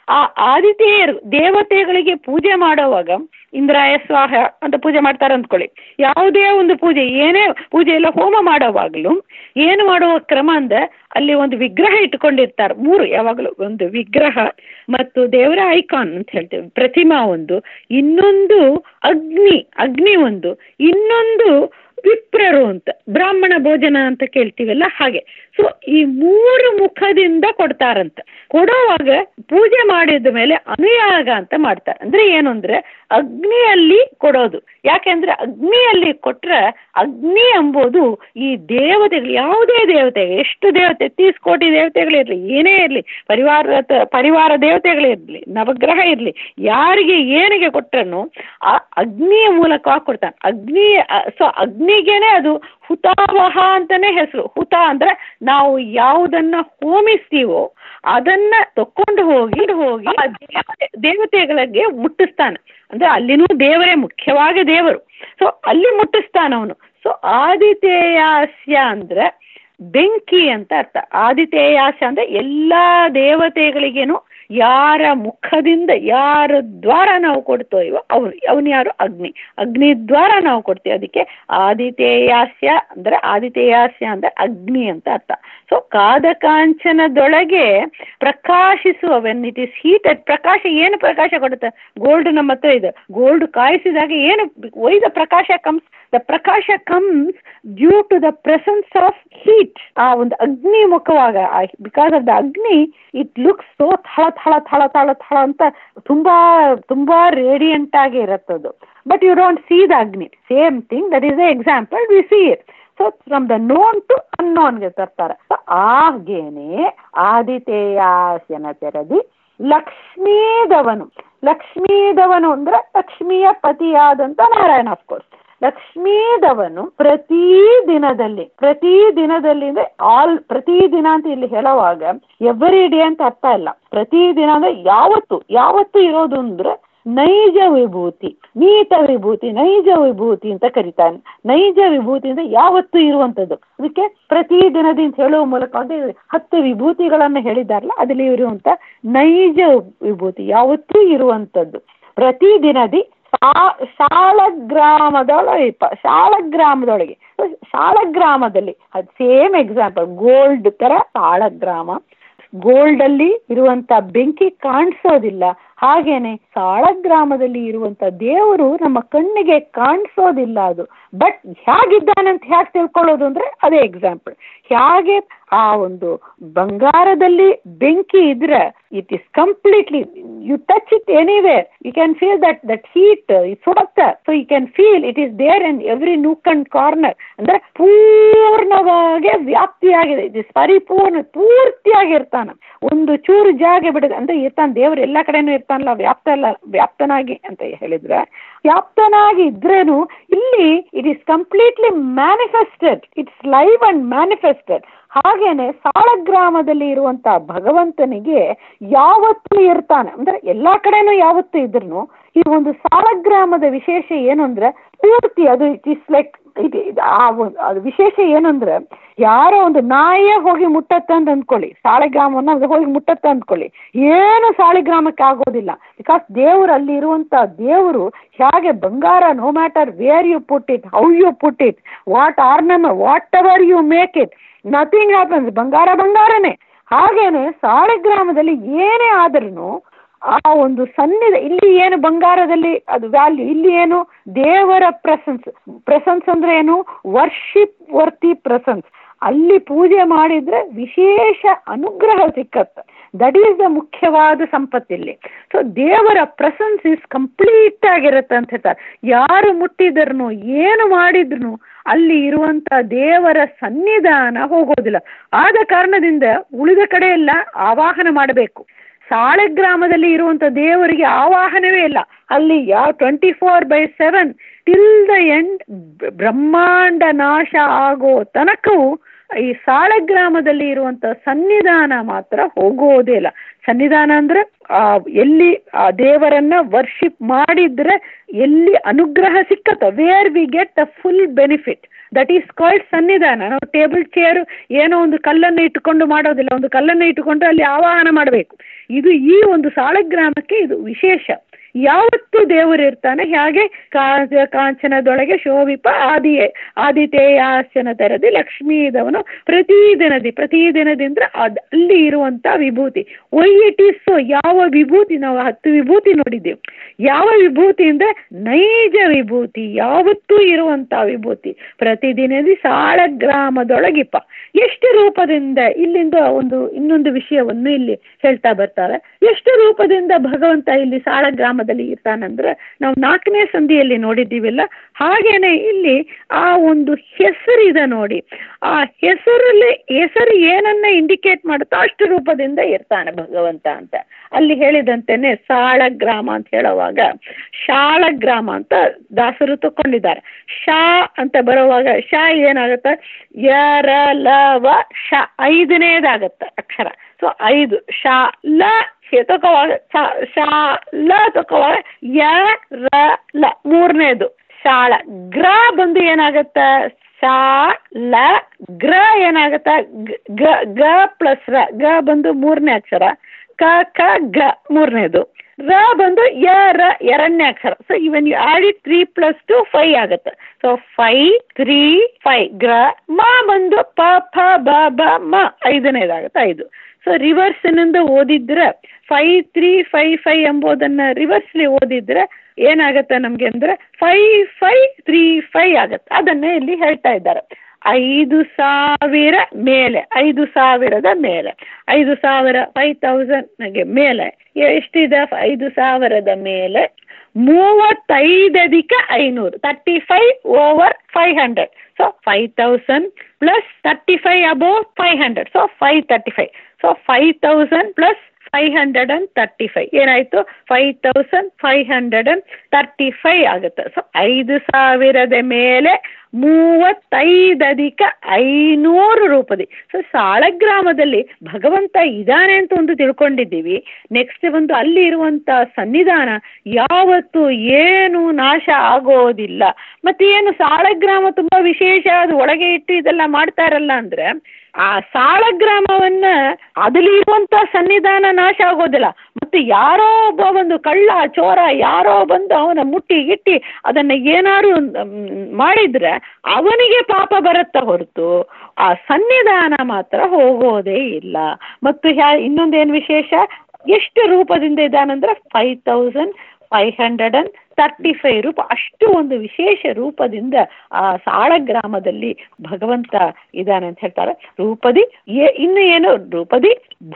ಆ ಆದಿತ್ಯರು ದೇವತೆಗಳಿಗೆ ಪೂಜೆ ಮಾಡುವಾಗ ಇಂದ್ರಾಯ ಸ್ವಾಹ ಅಂತ ಪೂಜೆ ಮಾಡ್ತಾರೆ ಅಂದ್ಕೊಳ್ಳಿ ಯಾವುದೇ ಒಂದು ಪೂಜೆ ಏನೇ ಪೂಜೆ ಎಲ್ಲ ಹೋಮ ಮಾಡುವಾಗಲೂ ಏನು ಮಾಡುವ ಕ್ರಮ ಅಂದ್ರೆ ಅಲ್ಲಿ ಒಂದು ವಿಗ್ರಹ ಇಟ್ಕೊಂಡಿರ್ತಾರೆ ಮೂರು ಯಾವಾಗಲೂ ಒಂದು ವಿಗ್ರಹ ಮತ್ತು ದೇವರ ಐಕಾನ್ ಅಂತ ಹೇಳ್ತೇವೆ ಪ್ರತಿಮಾ ಒಂದು ಇನ್ನೊಂದು ಅಗ್ನಿ ಅಗ್ನಿ ಒಂದು ಇನ್ನೊಂದು ವಿಪ್ರರು ಅಂತ ಬ್ರಾಹ್ಮಣ ಭೋಜನ ಅಂತ ಕೇಳ್ತೀವಲ್ಲ ಹಾಗೆ ಸೊ ಈ ಮೂರು ಮುಖದಿಂದ ಕೊಡ್ತಾರಂತ ಕೊಡುವಾಗ ಪೂಜೆ ಮಾಡಿದ ಮೇಲೆ ಅನುಯಾಗ ಅಂತ ಮಾಡ್ತಾರೆ ಅಂದ್ರೆ ಏನು ಅಂದ್ರೆ ಅಗ್ನಿಯಲ್ಲಿ ಕೊಡೋದು ಯಾಕೆಂದ್ರೆ ಅಗ್ನಿಯಲ್ಲಿ ಕೊಟ್ರೆ ಅಗ್ನಿ ಎಂಬುದು ಈ ದೇವತೆಗಳು ಯಾವುದೇ ದೇವತೆ ಎಷ್ಟು ದೇವತೆ ತೀಸ್ ಕೋಟಿ ದೇವತೆಗಳಿರಲಿ ಏನೇ ಇರಲಿ ಪರಿವಾರ ಪರಿವಾರ ದೇವತೆಗಳಿರಲಿ ನವಗ್ರಹ ಇರಲಿ ಯಾರಿಗೆ ಏನಿಗೆ ಕೊಟ್ಟರು ಆ ಅಗ್ನಿಯ ಮೂಲಕವಾಗಿ ಕೊಡ್ತಾನೆ ಅಗ್ನಿ ಸೊ ಅಗ್ನಿಗೇನೆ ಅದು ಹುತಾವಹ ಅಂತಾನೆ ಹೆಸರು ಹುತ ಅಂದ್ರೆ ನಾವು ಯಾವುದನ್ನ ಹೋಮಿಸ್ತೀವೋ ಅದನ್ನ ತಕೊಂಡು ಹೋಗಿ ಹೋಗಿ ಆ ದೇವತೆ ದೇವತೆಗಳಿಗೆ ಮುಟ್ಟಿಸ್ತಾನೆ ಅಂದ್ರೆ ಅಲ್ಲಿನೂ ದೇವರೇ ಮುಖ್ಯವಾಗಿ ದೇವರು ಸೊ ಅಲ್ಲಿ ಮುಟ್ಟಿಸ್ತಾನ ಅವನು ಸೊ ಆದಿತೇಯಾಸ್ಯ ಅಂದ್ರೆ ಬೆಂಕಿ ಅಂತ ಅರ್ಥ ಆದಿತೇಯಾಸ್ಯ ಅಂದ್ರೆ ಎಲ್ಲಾ ದೇವತೆಗಳಿಗೇನು ಯಾರ ಮುಖದಿಂದ ಯಾರ ದ್ವಾರ ನಾವು ಕೊಡ್ತೇವೋ ಅವನು ಅವನು ಯಾರು ಅಗ್ನಿ ಅಗ್ನಿ ದ್ವಾರ ನಾವು ಕೊಡ್ತೀವಿ ಅದಕ್ಕೆ ಆದಿತೇಯಾಸ್ಯ ಅಂದ್ರೆ ಆದಿತೇಯಾಸ್ಯ ಅಂದ್ರೆ ಅಗ್ನಿ ಅಂತ ಅರ್ಥ ಸೊ ಕಾದಕಾಂಚನದೊಳಗೆ ಪ್ರಕಾಶಿಸುವ ವೆನ್ ಇಟ್ ಇಸ್ ಹೀಟೆಡ್ ಪ್ರಕಾಶ ಏನು ಪ್ರಕಾಶ ಕೊಡುತ್ತೆ ಗೋಲ್ಡ್ ನಮ್ಮ ಹತ್ರ ಇದೆ ಗೋಲ್ಡ್ ಕಾಯಿಸಿದಾಗ ಏನು ವೈ ದ ಪ್ರಕಾಶ ಕಮ್ಸ್ ದ ಪ್ರಕಾಶ comes due to the presence of heat ಆ ಒಂದು ಅಗ್ನಿ ಮುಖವಾಗ ಬಿಕಾಸ್ ಆಫ್ ದ ಅಗ್ನಿ ಇಟ್ ಲುಕ್ಸ್ ಸೋ ಥಳ ಥಳ ಥಳ ಥಳ ಥಳ ಅಂತ ತುಂಬಾ ತುಂಬಾ ರೇಡಿಯಂಟ್ ಆಗಿ ಇರುತ್ತದು but you don't see the ಅಗ್ನಿ same thing that is the example we see it so from the known to ಅನ್ನೋನ್ಗೆ ತರ್ತಾರೆ ಹಾಗೇನೆ ಆದಿತೇಯಾಸ್ಯನ ತೆರದಿ ಲಕ್ಷ್ಮೀದವನು ಲಕ್ಷ್ಮೀದವನು ಅಂದ್ರೆ ಲಕ್ಷ್ಮಿಯ ಪತಿಯಾದಂತ ನಾರಾಯಣ ಅಫ್ಕೋರ್ಸ್ ಲಕ್ಷ್ಮೀದವನು ಪ್ರತಿ ದಿನದಲ್ಲಿ ಪ್ರತಿ ದಿನದಲ್ಲಿ ಅಂದ್ರೆ ಆಲ್ ಪ್ರತಿ ದಿನ ಅಂತ ಇಲ್ಲಿ ಹೇಳುವಾಗ ಎವ್ರಿ ಡೇ ಅಂತ ಅರ್ಥ ಇಲ್ಲ ಪ್ರತಿ ದಿನ ಅಂದ್ರೆ ಯಾವತ್ತು ಯಾವತ್ತು ಇರೋದು ಅಂದ್ರೆ ನೈಜ ವಿಭೂತಿ ನೀತ ವಿಭೂತಿ ನೈಜ ವಿಭೂತಿ ಅಂತ ಕರೀತಾನೆ ನೈಜ ವಿಭೂತಿ ಅಂದ್ರೆ ಯಾವತ್ತು ಇರುವಂತದ್ದು ಅದಕ್ಕೆ ಪ್ರತಿ ದಿನದಿಂದ ಹೇಳುವ ಮೂಲಕ ಅಂದ್ರೆ ಹತ್ತು ವಿಭೂತಿಗಳನ್ನು ಹೇಳಿದಾರಲ್ಲ ಅದಲ್ಲಿ ಇರುವಂತ ನೈಜ ವಿಭೂತಿ ಯಾವತ್ತೂ ಇರುವಂತದ್ದು ಪ್ರತಿ ದಿನದಿ ಶಾಲಗ್ರಾಮದೊಳಗೆ ಶಾಲಗ್ರಾಮದೊಳಗೆ ಶಾಲಗ್ರಾಮದಲ್ಲಿ ಅದು ಸೇಮ್ ಎಕ್ಸಾಂಪಲ್ ಗೋಲ್ಡ್ ತರ ಶಾಲಗ್ರಾಮ ಗೋಲ್ಡ್ ಅಲ್ಲಿ ಇರುವಂತ ಬೆಂಕಿ ಕಾಣಿಸೋದಿಲ್ಲ ಹಾಗೇನೆ ಸಾಳಗ್ರಾಮದಲ್ಲಿ ಇರುವಂತ ದೇವರು ನಮ್ಮ ಕಣ್ಣಿಗೆ ಕಾಣಿಸೋದಿಲ್ಲ ಅದು ಬಟ್ ಹೇಗಿದ್ದಾನೆ ಅಂತ ಹೇಗೆ ತಿಳ್ಕೊಳ್ಳೋದು ಅಂದ್ರೆ ಅದೇ ಎಕ್ಸಾಂಪಲ್ ಹೇಗೆ ಆ ಒಂದು ಬಂಗಾರದಲ್ಲಿ ಬೆಂಕಿ ಇದ್ರೆ it is completely you touch it anywhere you can feel that that heat ಸುಡುತ್ತೆ so you can feel it is there in every nook and corner ಅಂದ್ರೆ ಪೂರ್ಣವಾಗಿ ವ್ಯಾಪ್ತಿಯಾಗಿದೆ ಇಟ್ ಇಸ್ ಪರಿಪೂರ್ಣ ಪೂರ್ತಿಯಾಗಿರ್ತಾನೆ ಒಂದು ಚೂರು ಜಾಗ ಬಿಡದೆ ಅಂದ್ರೆ ಇರ್ತಾನೆ ದೇವರು ಎಲ್ಲ ಕಡೆನೂ ಇರ್ತಾನಲ್ಲ ವ್ಯಾಪ್ತ ಅಲ್ಲ ವ್ಯಾಪ್ತನಾಗಿ ಅಂತ ಹೇಳಿದ್ರೆ ವ್ಯಾಪ್ತನಾಗಿ ಇದ್ರೇನು ಇಲ್ಲಿ it is completely manifested it's live and manifested ಹಾಗೇನೆ ಸಾಳಗ್ರಾಮದಲ್ಲಿ ಇರುವಂತ ಭಗವಂತನಿಗೆ ಯಾವತ್ತೂ ಇರ್ತಾನೆ ಅಂದ್ರೆ ಎಲ್ಲಾ ಕಡೆನೂ ಯಾವತ್ತೂ ಇದ್ರು ಈ ಒಂದು ಸಾಳಗ್ರಾಮದ ವಿಶೇಷ ಏನು ಅಂದ್ರೆ ಪೂರ್ತಿ ಅದು ಇಟ್ ಇಸ್ ಲೈಕ್ ಇದು ಆ ಅದು ವಿಶೇಷ ಏನಂದ್ರೆ ಯಾರೋ ಒಂದು ನಾಯೇ ಹೋಗಿ ಮುಟ್ಟತ್ತೆ ಅಂತ ಅಂದ್ಕೊಳ್ಳಿ ಸಾಳೆಗ್ರಾಮವನ್ನು ಅದು ಹೋಗಿ ಮುಟ್ಟತ್ತೆ ಅಂದ್ಕೊಳ್ಳಿ ಏನು ಸಾಳಿಗ್ರಾಮಕ್ಕೆ ಆಗೋದಿಲ್ಲ ಬಿಕಾಸ್ ದೇವರು ಅಲ್ಲಿ ಇರುವಂತ ದೇವರು ಹೇಗೆ ಬಂಗಾರ no matter where you put it how you put it what ornament whatever you make it nothing happens ಬಂಗಾರ ಬಂಗಾರನೇ ಹಾಗೇನೆ ಸಾಳಿಗ್ರಾಮದಲ್ಲಿ ಏನೇ ಆದ್ರೂ ಆ ಒಂದು ಸನ್ನಿಧ ಇಲ್ಲಿ ಏನು ಬಂಗಾರದಲ್ಲಿ ಅದು ವ್ಯಾಲ್ಯೂ ಇಲ್ಲಿ ಏನು ದೇವರ ಪ್ರೆಸೆನ್ಸ್ ಪ್ರೆಸೆನ್ಸ್ ಅಂದ್ರೆ ಏನು ವರ್ಷಿಪ್ ವರ್ತಿ ಪ್ರೆಸೆನ್ಸ್ ಅಲ್ಲಿ ಪೂಜೆ ಮಾಡಿದ್ರೆ ವಿಶೇಷ ಅನುಗ್ರಹ ಸಿಕ್ಕತ್ತೆ ದಟ್ ಈಸ್ ದ ಮುಖ್ಯವಾದ ಸಂಪತ್ತಿಲ್ಲಿ ಸೊ ದೇವರ ಪ್ರೆಸೆನ್ಸ್ ಇಸ್ ಕಂಪ್ಲೀಟ್ ಆಗಿರುತ್ತೆ ಅಂತ ಹೇಳ್ತಾರೆ ಯಾರು ಮುಟ್ಟಿದ್ರು ಏನು ಮಾಡಿದ್ರು ಅಲ್ಲಿ ಇರುವಂತ ದೇವರ ಸನ್ನಿಧಾನ ಹೋಗೋದಿಲ್ಲ ಆದ ಕಾರಣದಿಂದ ಉಳಿದ ಕಡೆ ಎಲ್ಲ ಆವಾಹನ ಮಾಡಬೇಕು ಸಾಳೆ ಗ್ರಾಮದಲ್ಲಿ ಇರುವಂತ ದೇವರಿಗೆ ಆವಾಹನವೇ ಇಲ್ಲ ಅಲ್ಲಿ ಯಾವ twenty four by seven till the end ಬ್ರಹ್ಮಾಂಡ ನಾಶ ಆಗೋ ತನಕವೂ ಈ ಸಾಳೆ ಗ್ರಾಮದಲ್ಲಿ ಇರುವಂತ ಸನ್ನಿಧಾನ ಮಾತ್ರ ಹೋಗೋದೇ ಇಲ್ಲ ಸನ್ನಿಧಾನ ಅಂದ್ರೆ ಆ ಎಲ್ಲಿ ಆ ದೇವರನ್ನ ವರ್ಷಿಪ್ ಮಾಡಿದ್ರೆ ಎಲ್ಲಿ ಅನುಗ್ರಹ ಸಿಕ್ಕತ್ತೋ where we get the full benefit that is called ಸನ್ನಿಧಾನ ನಾವು ಟೇಬಲ್ ಚೇರ್ ಏನೋ ಒಂದು ಕಲ್ಲನ್ನು ಇಟ್ಟುಕೊಂಡು ಮಾಡೋದಿಲ್ಲ ಒಂದು ಕಲ್ಲನ್ನು ಇಟ್ಟುಕೊಂಡು ಅಲ್ಲಿ ಆವಾಹನ ಮಾಡಬೇಕು ಇದು ಈ ಒಂದು ಸಾಳಗ್ರಾಮಕ್ಕೆ ಇದು ವಿಶೇಷ ಯಾವತ್ತು ದೇವರು ಇರ್ತಾನೆ ಹಾಗೆ ಕಾಂಚ ಕಾಂಚನದೊಳಗೆ ಶೋಭಿಪ ಆದಿಯೇ ಆದಿತೇಯಾಸನ ತೆರದಿ ಲಕ್ಷ್ಮೀ ಇದವನು ಪ್ರತಿದಿನದಿ ಪ್ರತಿದಿನದಿಂದ ಅದು ಅಲ್ಲಿ ಇರುವಂಥ ವಿಭೂತಿ ವೈ ಇಟ್ ಈಸ್ ಸೊ ಯಾವ ವಿಭೂತಿ ನಾವು ಹತ್ತು ವಿಭೂತಿ ನೋಡಿದ್ದೇವೆ ಯಾವ ವಿಭೂತಿ ಅಂದರೆ ನೈಜ ವಿಭೂತಿ ಯಾವತ್ತೂ ಇರುವಂಥ ವಿಭೂತಿ ಪ್ರತಿದಿನದಿ ಸಾಳಗ್ರಾಮದೊಳಗಿಪ್ಪ ಎಷ್ಟು ರೂಪದಿಂದ ಇಲ್ಲಿಂದ ಒಂದು ಇನ್ನೊಂದು ವಿಷಯವನ್ನು ಇಲ್ಲಿ ಹೇಳ್ತಾ ಬರ್ತಾರೆ ಎಷ್ಟು ರೂಪದಿಂದ ಭಗವಂತ ಇಲ್ಲಿ ಸಾಳಗ್ರಾಮದಲ್ಲಿ ಇರ್ತಾನಂದ್ರೆ ನಾವು ನಾಲ್ಕನೇ ಸಂಧಿಯಲ್ಲಿ ನೋಡಿದ್ದೀವಿಲ್ಲ ಹಾಗೇನೆ ಇಲ್ಲಿ ಆ ಒಂದು ಹೆಸರಿದೆ ನೋಡಿ ಆ ಹೆಸರಲ್ಲಿ ಹೆಸರು ಏನನ್ನ ಇಂಡಿಕೇಟ್ ಮಾಡುತ್ತೋ ಅಷ್ಟು ರೂಪದಿಂದ ಇರ್ತಾನೆ ಭಗವಂತ ಅಂತ ಅಲ್ಲಿ ಹೇಳಿದಂತೆನೆ ಸಾಳಗ್ರಾಮ ಅಂತ ಹೇಳುವಾಗ ಶಾಳಗ್ರಾಮ ಅಂತ ದಾಸರು ತಕೊಂಡಿದ್ದಾರೆ ಶಾ ಅಂತ ಬರುವಾಗ ಶಾ ಏನಾಗುತ್ತೆ ಯರ ಲ ವ ಶ ಐದನೇದಾಗತ್ತೆ ಅಕ್ಷರ ಸೊ ಐದು ಶಾ ಲ ತಗೋವಾಗ ಶಾ ಲ ತಗೋವಾಗ ಯ ರ ಲ ಮೂರನೇದು ಶಾಳ ಗ್ರ ಬಂದು ಏನಾಗತ್ತ ಶಾ ಲ ಗ್ರ ಏನಾಗತ್ತ ಗ ಗ ಪ್ಲಸ್ ರ ಗ ಬಂದು ಮೂರನೇ ಅಕ್ಷರ ಕ ಕ ಗ ಮೂರನೇದು ರ ಬಂದು ಯ ರ ಎರಡನೇ ಅಕ್ಷರ so even you add it three plus two five ಆಗುತ್ತೆ ಸೊ ಫೈ ತ್ರೀ ಫೈ ಗ್ರ ಮ ಬಂದು ಪ ಫ ಬ ಬ ಮ ಐದನೇದಾಗುತ್ತೆ ಐದು ಸೊ ರಿವರ್ಸ್ನಿಂದ ಓದಿದ್ರೆ ಫೈ ತ್ರೀ ಫೈ ಫೈ ಎಂಬುದನ್ನು ರಿವರ್ಸ್ಲಿ ಓದಿದ್ರೆ ಏನಾಗುತ್ತೆ ನಮಗೆ ಅಂದರೆ ಫೈ ಫೈ ತ್ರೀ ಫೈ ಆಗುತ್ತೆ ಅದನ್ನೇ ಇಲ್ಲಿ ಹೇಳ್ತಾ ಇದ್ದಾರೆ ಐದು ಸಾವಿರ ಮೇಲೆ ಐದು ಸಾವಿರದ ಮೇಲೆ ಐದು ಸಾವಿರ ಫೈವ್ ತೌಸಂಡ್ಗೆ ಮೇಲೆ ಎಷ್ಟಿದೆ ಐದು ಸಾವಿರದ ಮೇಲೆ ಮೂವತ್ತೈದಧಿಕ ಐನೂರು thirty five over five hundred so five thousand plus thirty five above five hundred so five thirty five so five thousand plus five hundred and thirty five ಏನಾಯಿತು five thousand five hundred and thirty five ಆಗುತ್ತೆ so ಐದು ಸಾವಿರದ ಮೇಲೆ ಮೂವತ್ತೈದಧಿಕ ಐನೂರು ರೂಪದಿ so ಸಾಳಗ್ರಾಮದಲ್ಲಿ ಭಗವಂತ ಇದ್ದಾನೆ ಅಂತ ಒಂದು ತಿಳ್ಕೊಂಡಿದ್ದೀವಿ ನೆಕ್ಸ್ಟ್ ಒಂದು ಅಲ್ಲಿ ಇರುವಂಥ ಸನ್ನಿಧಾನ ಯಾವತ್ತು ಏನು ನಾಶ ಆಗೋದಿಲ್ಲ ಮತ್ತೆ ಏನು ಸಾಳಗ್ರಾಮ ತುಂಬ ವಿಶೇಷ ಅದು ಒಳಗೆ ಇಟ್ಟು ಇದೆಲ್ಲ ಮಾಡ್ತಾರಲ್ಲ ಅಂದರೆ ಆ ಸಾಳಗ್ರಾಮವನ್ನ ಅದಲ್ಲಿ ಇರುವಂತ ಸನ್ನಿಧಾನ ನಾಶ ಆಗೋದಿಲ್ಲ ಮತ್ತೆ ಯಾರೋ ಒಬ್ಬ ಒಂದು ಕಳ್ಳ ಚೋರ ಯಾರೋ ಬಂದು ಅವನ ಮುಟ್ಟಿ ಗಿಟ್ಟಿ ಅದನ್ನ ಏನಾರು ಮಾಡಿದ್ರೆ ಅವನಿಗೆ ಪಾಪ ಬರುತ್ತ ಹೊರತು ಆ ಸನ್ನಿಧಾನ ಮಾತ್ರ ಹೋಗೋದೇ ಇಲ್ಲ ಮತ್ತು ಹ್ಯಾ ಇನ್ನೊಂದೇನು ವಿಶೇಷ ಎಷ್ಟು ರೂಪದಿಂದ ಇದ್ದಾನಂದ್ರೆ five thousand five hundred and thirty five ರೂಪ ಅಷ್ಟು ಒಂದು ವಿಶೇಷ ರೂಪದಿಂದ ಆ ಸಾಳಗ್ರಾಮದಲ್ಲಿ ಭಗವಂತ ಇದ್ದಾನೆ ಅಂತ ಹೇಳ್ತಾರೆ ರೂಪದಿ ಏ ಇನ್ನು ಏನು ರೂಪದಿ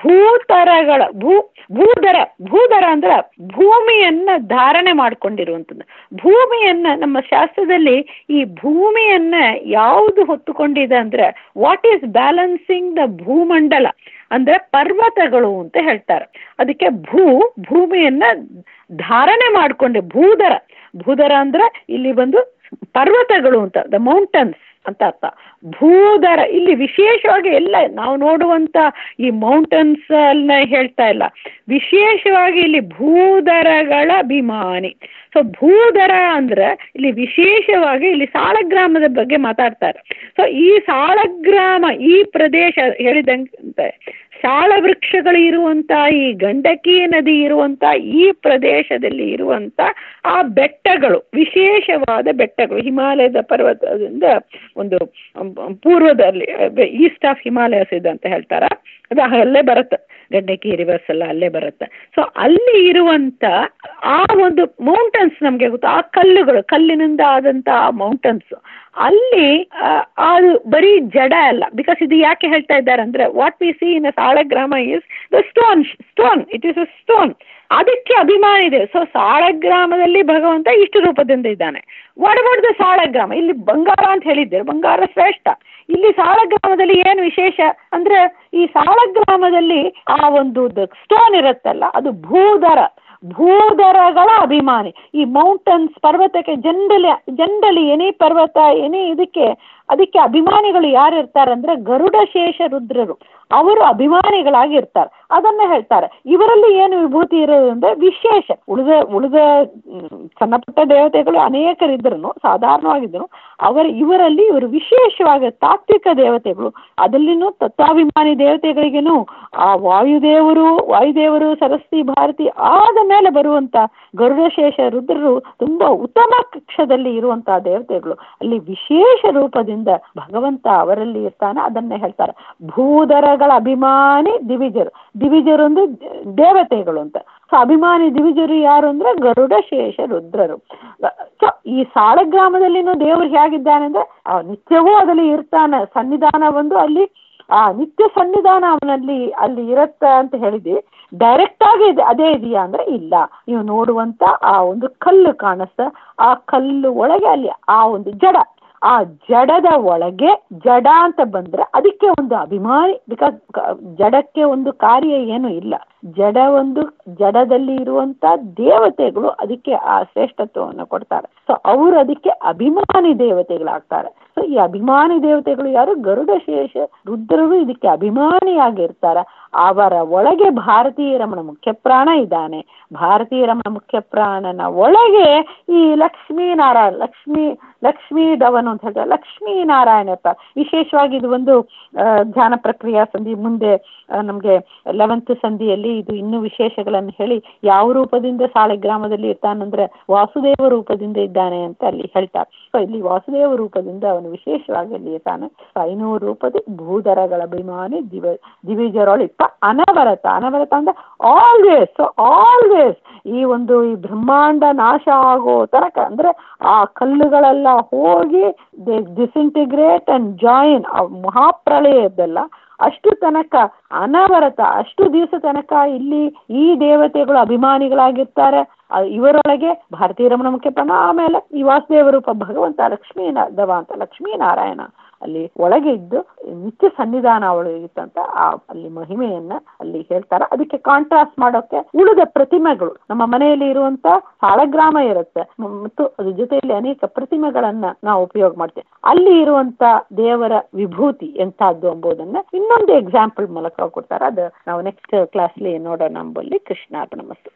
ಭೂತರಗಳ ಭೂ ಭೂದರ ಭೂದರ ಅಂದ್ರೆ ಭೂಮಿಯನ್ನ ಧಾರಣೆ ಮಾಡಿಕೊಂಡಿರುವಂಥದ್ದು ಭೂಮಿಯನ್ನ ನಮ್ಮ ಶಾಸ್ತ್ರದಲ್ಲಿ ಈ ಭೂಮಿಯನ್ನ ಯಾವುದು ಹೊತ್ತುಕೊಂಡಿದೆ ಅಂದ್ರೆ ವಾಟ್ ಈಸ್ ಬ್ಯಾಲೆನ್ಸಿಂಗ್ ದ ಭೂಮಂಡಲ ಅಂದ್ರೆ ಪರ್ವತಗಳು ಅಂತ ಹೇಳ್ತಾರೆ ಅದಕ್ಕೆ ಭೂ ಭೂಮಿಯನ್ನ ಧಾರಣೆ ಮಾಡಿಕೊಂಡೆ ಭೂದರ ಭೂದರ ಅಂದ್ರೆ ಇಲ್ಲಿ ಬಂದು ಪರ್ವತಗಳು ಅಂತ ದ ಮೌಂಟನ್ಸ್ ಅಂತ ಅರ್ಥ ಭೂದರ ಇಲ್ಲಿ ವಿಶೇಷವಾಗಿ ಎಲ್ಲ ನಾವು ನೋಡುವಂತ ಈ ಮೌಂಟನ್ಸ್ ಅನ್ನ ಹೇಳ್ತಾ ಇಲ್ಲ ವಿಶೇಷವಾಗಿ ಇಲ್ಲಿ ಭೂದರಗಳ ಅಭಿಮಾನಿ ಸೊ ಭೂದರ ಅಂದ್ರೆ ಇಲ್ಲಿ ವಿಶೇಷವಾಗಿ ಇಲ್ಲಿ ಸಾಳಗ್ರಾಮದ ಬಗ್ಗೆ ಮಾತಾಡ್ತಾರೆ ಸೊ ಈ ಸಾಳಗ್ರಾಮ ಈ ಪ್ರದೇಶ ಹೇಳಿದಂತೆ ಶಾಳ ವೃಕ್ಷಗಳು ಇರುವಂತ ಈ ಗಂಡಕಿ ನದಿ ಇರುವಂತ ಈ ಪ್ರದೇಶದಲ್ಲಿ ಇರುವಂತ ಆ ಬೆಟ್ಟಗಳು ವಿಶೇಷವಾದ ಬೆಟ್ಟಗಳು ಹಿಮಾಲಯದ ಪರ್ವತದಿಂದ ಒಂದು ಪೂರ್ವದಲ್ಲಿ ಈಸ್ಟ್ ಆಫ್ ಹಿಮಾಲಯಸ್ ಇದೆ ಅಂತ ಹೇಳ್ತಾರ ಅದು ಅಲ್ಲೇ ಬರುತ್ತೆ ಗಂಡಕಿ ರಿವರ್ಸ್ ಎಲ್ಲ ಅಲ್ಲೇ ಬರುತ್ತೆ ಸೊ ಅಲ್ಲಿ ಇರುವಂತ ಆ ಒಂದು ಮೌಂಟನ್ಸ್ ನಮಗೆ ಗೊತ್ತು ಆ ಕಲ್ಲುಗಳು ಕಲ್ಲಿನಿಂದ ಆದಂತ ಆ ಮೌಂಟನ್ಸ್ ಅಲ್ಲಿ ಅದು ಬರೀ ಜಡ ಅಲ್ಲ ಬಿಕಾಸ್ ಇದು ಯಾಕೆ ಹೇಳ್ತಾ ಇದ್ದಾರೆ ಅಂದ್ರೆ what we see in Saligrama is the stone stone it is a stone ಅದಕ್ಕೆ ಅಭಿಮಾನ ಇದೆ ಸೊ ಸಾಳಗ್ರಾಮದಲ್ಲಿ ಭಗವಂತ ಇಷ್ಟು ರೂಪದಿಂದ ಇದ್ದಾನೆ ವಾಟ್ ಅಬೌಟ್ ದ ಸಾಳಗ್ರಾಮ ಇಲ್ಲಿ ಬಂಗಾರ ಅಂತ ಹೇಳಿದ್ದೇವೆ ಬಂಗಾರ ಶ್ರೇಷ್ಠ ಇಲ್ಲಿ ಸಾಳಗ್ರಾಮದಲ್ಲಿ ಏನು ವಿಶೇಷ ಅಂದ್ರೆ ಈ ಸಾಳಗ್ರಾಮದಲ್ಲಿ ಆ ಒಂದು ಸ್ಟೋನ್ ಇರುತ್ತಲ್ಲ ಅದು ಭೂದರ ಭೂದರಗಳ ಅಭಿಮಾನಿ ಈ ಮೌಂಟನ್ಸ್ ಪರ್ವತಕ್ಕೆ ಜನರಲಿ ಜನರಲಿ ಎನಿ ಪರ್ವತ ಎನಿ ಇದಕ್ಕೆ ಅದಕ್ಕೆ ಅಭಿಮಾನಿಗಳು ಯಾರು ಇರ್ತಾರೆ ಅಂದ್ರೆ ಗರುಡ ಶೇಷ ರುದ್ರರು ಅವರು ಅಭಿಮಾನಿಗಳಾಗಿ ಇರ್ತಾರೆ ಅದನ್ನ ಹೇಳ್ತಾರೆ ಇವರಲ್ಲಿ ಏನು ವಿಭೂತಿ ಇರೋದು ಅಂದ್ರೆ ವಿಶೇಷ ಉಳಿದ ಉಳಿದ ಸಣ್ಣ ಪುಟ್ಟ ದೇವತೆಗಳು ಅನೇಕರಿದ್ರು ಸಾಧಾರಣವಾಗಿದ್ರು ಅವರ ಇವರಲ್ಲಿ ಇವರು ವಿಶೇಷವಾಗಿ ತಾತ್ವಿಕ ದೇವತೆಗಳು ಅದರಲ್ಲಿನೂ ತತ್ವಾಭಿಮಾನಿ ದೇವತೆಗಳಿಗೇನು ಆ ವಾಯುದೇವರು ವಾಯುದೇವರು ಸರಸ್ವತಿ ಭಾರತಿ ಆದ ಮೇಲೆ ಬರುವಂತ ಗರುಡಶೇಷ ರುದ್ರರು ತುಂಬಾ ಉತ್ತಮ ಕಕ್ಷದಲ್ಲಿ ಇರುವಂತಹ ದೇವತೆಗಳು ಅಲ್ಲಿ ವಿಶೇಷ ರೂಪದಿಂದ ಭಗವಂತ ಅವರಲ್ಲಿ ಇರ್ತಾನೆ ಅದನ್ನೇ ಹೇಳ್ತಾರೆ ಭೂದರಗಳ ಅಭಿಮಾನಿ ದಿವಿಜರು ದಿವಿಜರು ಅಂದ್ರೆ ದೇವತೆಗಳು ಅಂತ ಸೊ ಅಭಿಮಾನಿ ದಿವಿಜರು ಯಾರು ಅಂದ್ರೆ ಗರುಡ ಶೇಷ ರುದ್ರರು ಸೊ ಈ ಸಾಳಗ್ರಾಮದಲ್ಲಿನೂ ದೇವರು ಹೇಗಿದ್ದಾನೆ ಅಂದ್ರೆ ನಿತ್ಯವೂ ಅದರಲ್ಲಿ ಇರ್ತಾನೆ ಸನ್ನಿಧಾನ ಒಂದು ಅಲ್ಲಿ ಆ ನಿತ್ಯ ಸನ್ನಿಧಾನ ಅವನಲ್ಲಿ ಅಲ್ಲಿ ಇರತ್ತ ಅಂತ ಹೇಳಿದ್ವಿ ಡೈರೆಕ್ಟ್ ಆಗಿ ಇದೆ ಅದೇ ಇದೆಯಾ ಅಂದ್ರೆ ಇಲ್ಲ ನೀವು ನೋಡುವಂತ ಆ ಒಂದು ಕಲ್ಲು ಕಾಣಿಸ್ತ ಆ ಕಲ್ಲು ಒಳಗೆ ಅಲ್ಲಿ ಆ ಒಂದು ಜಡ ಆ ಜಡದ ಒಳಗೆ ಜಡ ಅಂತ ಬಂದ್ರೆ ಅದಕ್ಕೆ ಒಂದು ಅಭಿಮಾನಿ ಬಿಕಾಸ್ ಜಡಕ್ಕೆ ಒಂದು ಕಾರ್ಯ ಏನು ಇಲ್ಲ ಜಡ ಒಂದು ಜಡದಲ್ಲಿ ಇರುವಂತ ದೇವತೆಗಳು ಅದಕ್ಕೆ ಆ ಶ್ರೇಷ್ಠತ್ವವನ್ನು ಕೊಡ್ತಾರೆ ಸೊ ಅವರು ಅದಕ್ಕೆ ಅಭಿಮಾನಿ ದೇವತೆಗಳಾಗ್ತಾರೆ ಸೊ ಈ ಅಭಿಮಾನಿ ದೇವತೆಗಳು ಯಾರು ಗರುಡ ಶೇಷ ರುದ್ರರು ಇದಕ್ಕೆ ಅಭಿಮಾನಿಯಾಗಿರ್ತಾರೆ ಅವರ ಒಳಗೆ ಭಾರತೀಯ ರಮಣ ಮುಖ್ಯ ಪ್ರಾಣ ಇದ್ದಾನೆ ಭಾರತೀಯ ರಮಣ ಮುಖ್ಯ ಪ್ರಾಣನ ಒಳಗೆ ಈ ಲಕ್ಷ್ಮೀ ನಾರಾಯಣ ಲಕ್ಷ್ಮೀ ಲಕ್ಷ್ಮೀ ದವನು ಅಂತ ಹೇಳ್ತಾರೆ ಲಕ್ಷ್ಮೀ ನಾರಾಯಣ ಇರ್ತಾರೆ ವಿಶೇಷವಾಗಿ ಇದು ಒಂದು ಧ್ಯಾನ ಪ್ರಕ್ರಿಯಾ ಸಂಧಿ ಮುಂದೆ ನಮಗೆ ಲೆವೆಂತ್ ಸಂಧಿಯಲ್ಲಿ ಇದು ಇನ್ನೂ ವಿಶೇಷಗಳನ್ನು ಹೇಳಿ ಯಾವ ರೂಪದಿಂದ ಸಾಳೆಗ್ರಾಮದಲ್ಲಿ ಇರ್ತಾನಂದ್ರೆ ವಾಸುದೇವ ರೂಪದಿಂದ ಇದ್ದಾನೆ ಅಂತ ಅಲ್ಲಿ ಹೇಳ್ತಾರೆ ಸೊ ಇಲ್ಲಿ ವಾಸುದೇವ ರೂಪದಿಂದ ಅವನು ವಿಶೇಷವಾಗಿ ಅಲ್ಲಿ ಇರ್ತಾನೆ ಐನೂರು ರೂಪದ ಭೂದರಗಳ ಅಭಿಮಾನಿ ದಿವ ದಿವಿಜರೊಳಿಪ್ಪ ಅನವರತ ಅನವರತ ಅಂದ್ರೆ ಆಲ್ವೇಸ್ ಸೊ ಆಲ್ವೇಸ್ ಈ ಒಂದು ಈ ಬ್ರಹ್ಮಾಂಡ ನಾಶ ಆಗೋ ತನಕ ಅಂದ್ರೆ ಆ ಕಲ್ಲುಗಳೆಲ್ಲ ಹೋಗಿ ದೇ ಡಿಸಿಂಟಿಗ್ರೇಟ್ ಅಂಡ್ ಜಾಯಿನ್ ಆ ಮಹಾಪ್ರಳಯದ್ದೆಲ್ಲ ಅಷ್ಟು ತನಕ ಅನವರತ ಅಷ್ಟು ದಿವಸ ತನಕ ಇಲ್ಲಿ ಈ ದೇವತೆಗಳು ಅಭಿಮಾನಿಗಳಾಗಿರ್ತಾರೆ ಇವರೊಳಗೆ ಭಾರತೀಯ ರಮಣ ಮುಖ್ಯ ಪ್ರಾಣ ಆಮೇಲೆ ಈ ವಾಸುದೇವ ರೂಪ ಭಗವಂತ ಲಕ್ಷ್ಮೀ ದವ ಅಂತ ಲಕ್ಷ್ಮೀನಾರಾಯಣ ಅಲ್ಲಿ ಒಳಗೆ ಇದ್ದು ನಿತ್ಯ ಸನ್ನಿಧಾನ ಅವಳಿಗಿತ್ತಂತ ಆ ಅಲ್ಲಿ ಮಹಿಮೆಯನ್ನ ಅಲ್ಲಿ ಹೇಳ್ತಾರೆ ಅದಕ್ಕೆ ಕಾಂಟ್ರಾಸ್ಟ್ ಮಾಡೋಕೆ ಉಳಿದ ಪ್ರತಿಮೆಗಳು ನಮ್ಮ ಮನೆಯಲ್ಲಿ ಇರುವಂತ ಸಾಳಗ್ರಾಮ ಇರುತ್ತೆ ಮತ್ತು ಅದ್ರ ಜೊತೆಯಲ್ಲಿ ಅನೇಕ ಪ್ರತಿಮೆಗಳನ್ನ ನಾವು ಉಪಯೋಗ ಮಾಡ್ತೇವೆ ಅಲ್ಲಿ ಇರುವಂತ ದೇವರ ವಿಭೂತಿ ಎಂತಹದ್ದು ಎಂಬುದನ್ನ ಇನ್ನೊಂದು ಎಕ್ಸಾಂಪಲ್ ಮೂಲಕ ಕೊಡ್ತಾರೆ ಅದು ನಾವು ನೆಕ್ಸ್ಟ್ ಕ್ಲಾಸ್ಲಿ ನೋಡೋಣ ಎಂಬಲ್ಲಿ ಕೃಷ್ಣಾರ್ಪಣ ಮಸ್ತು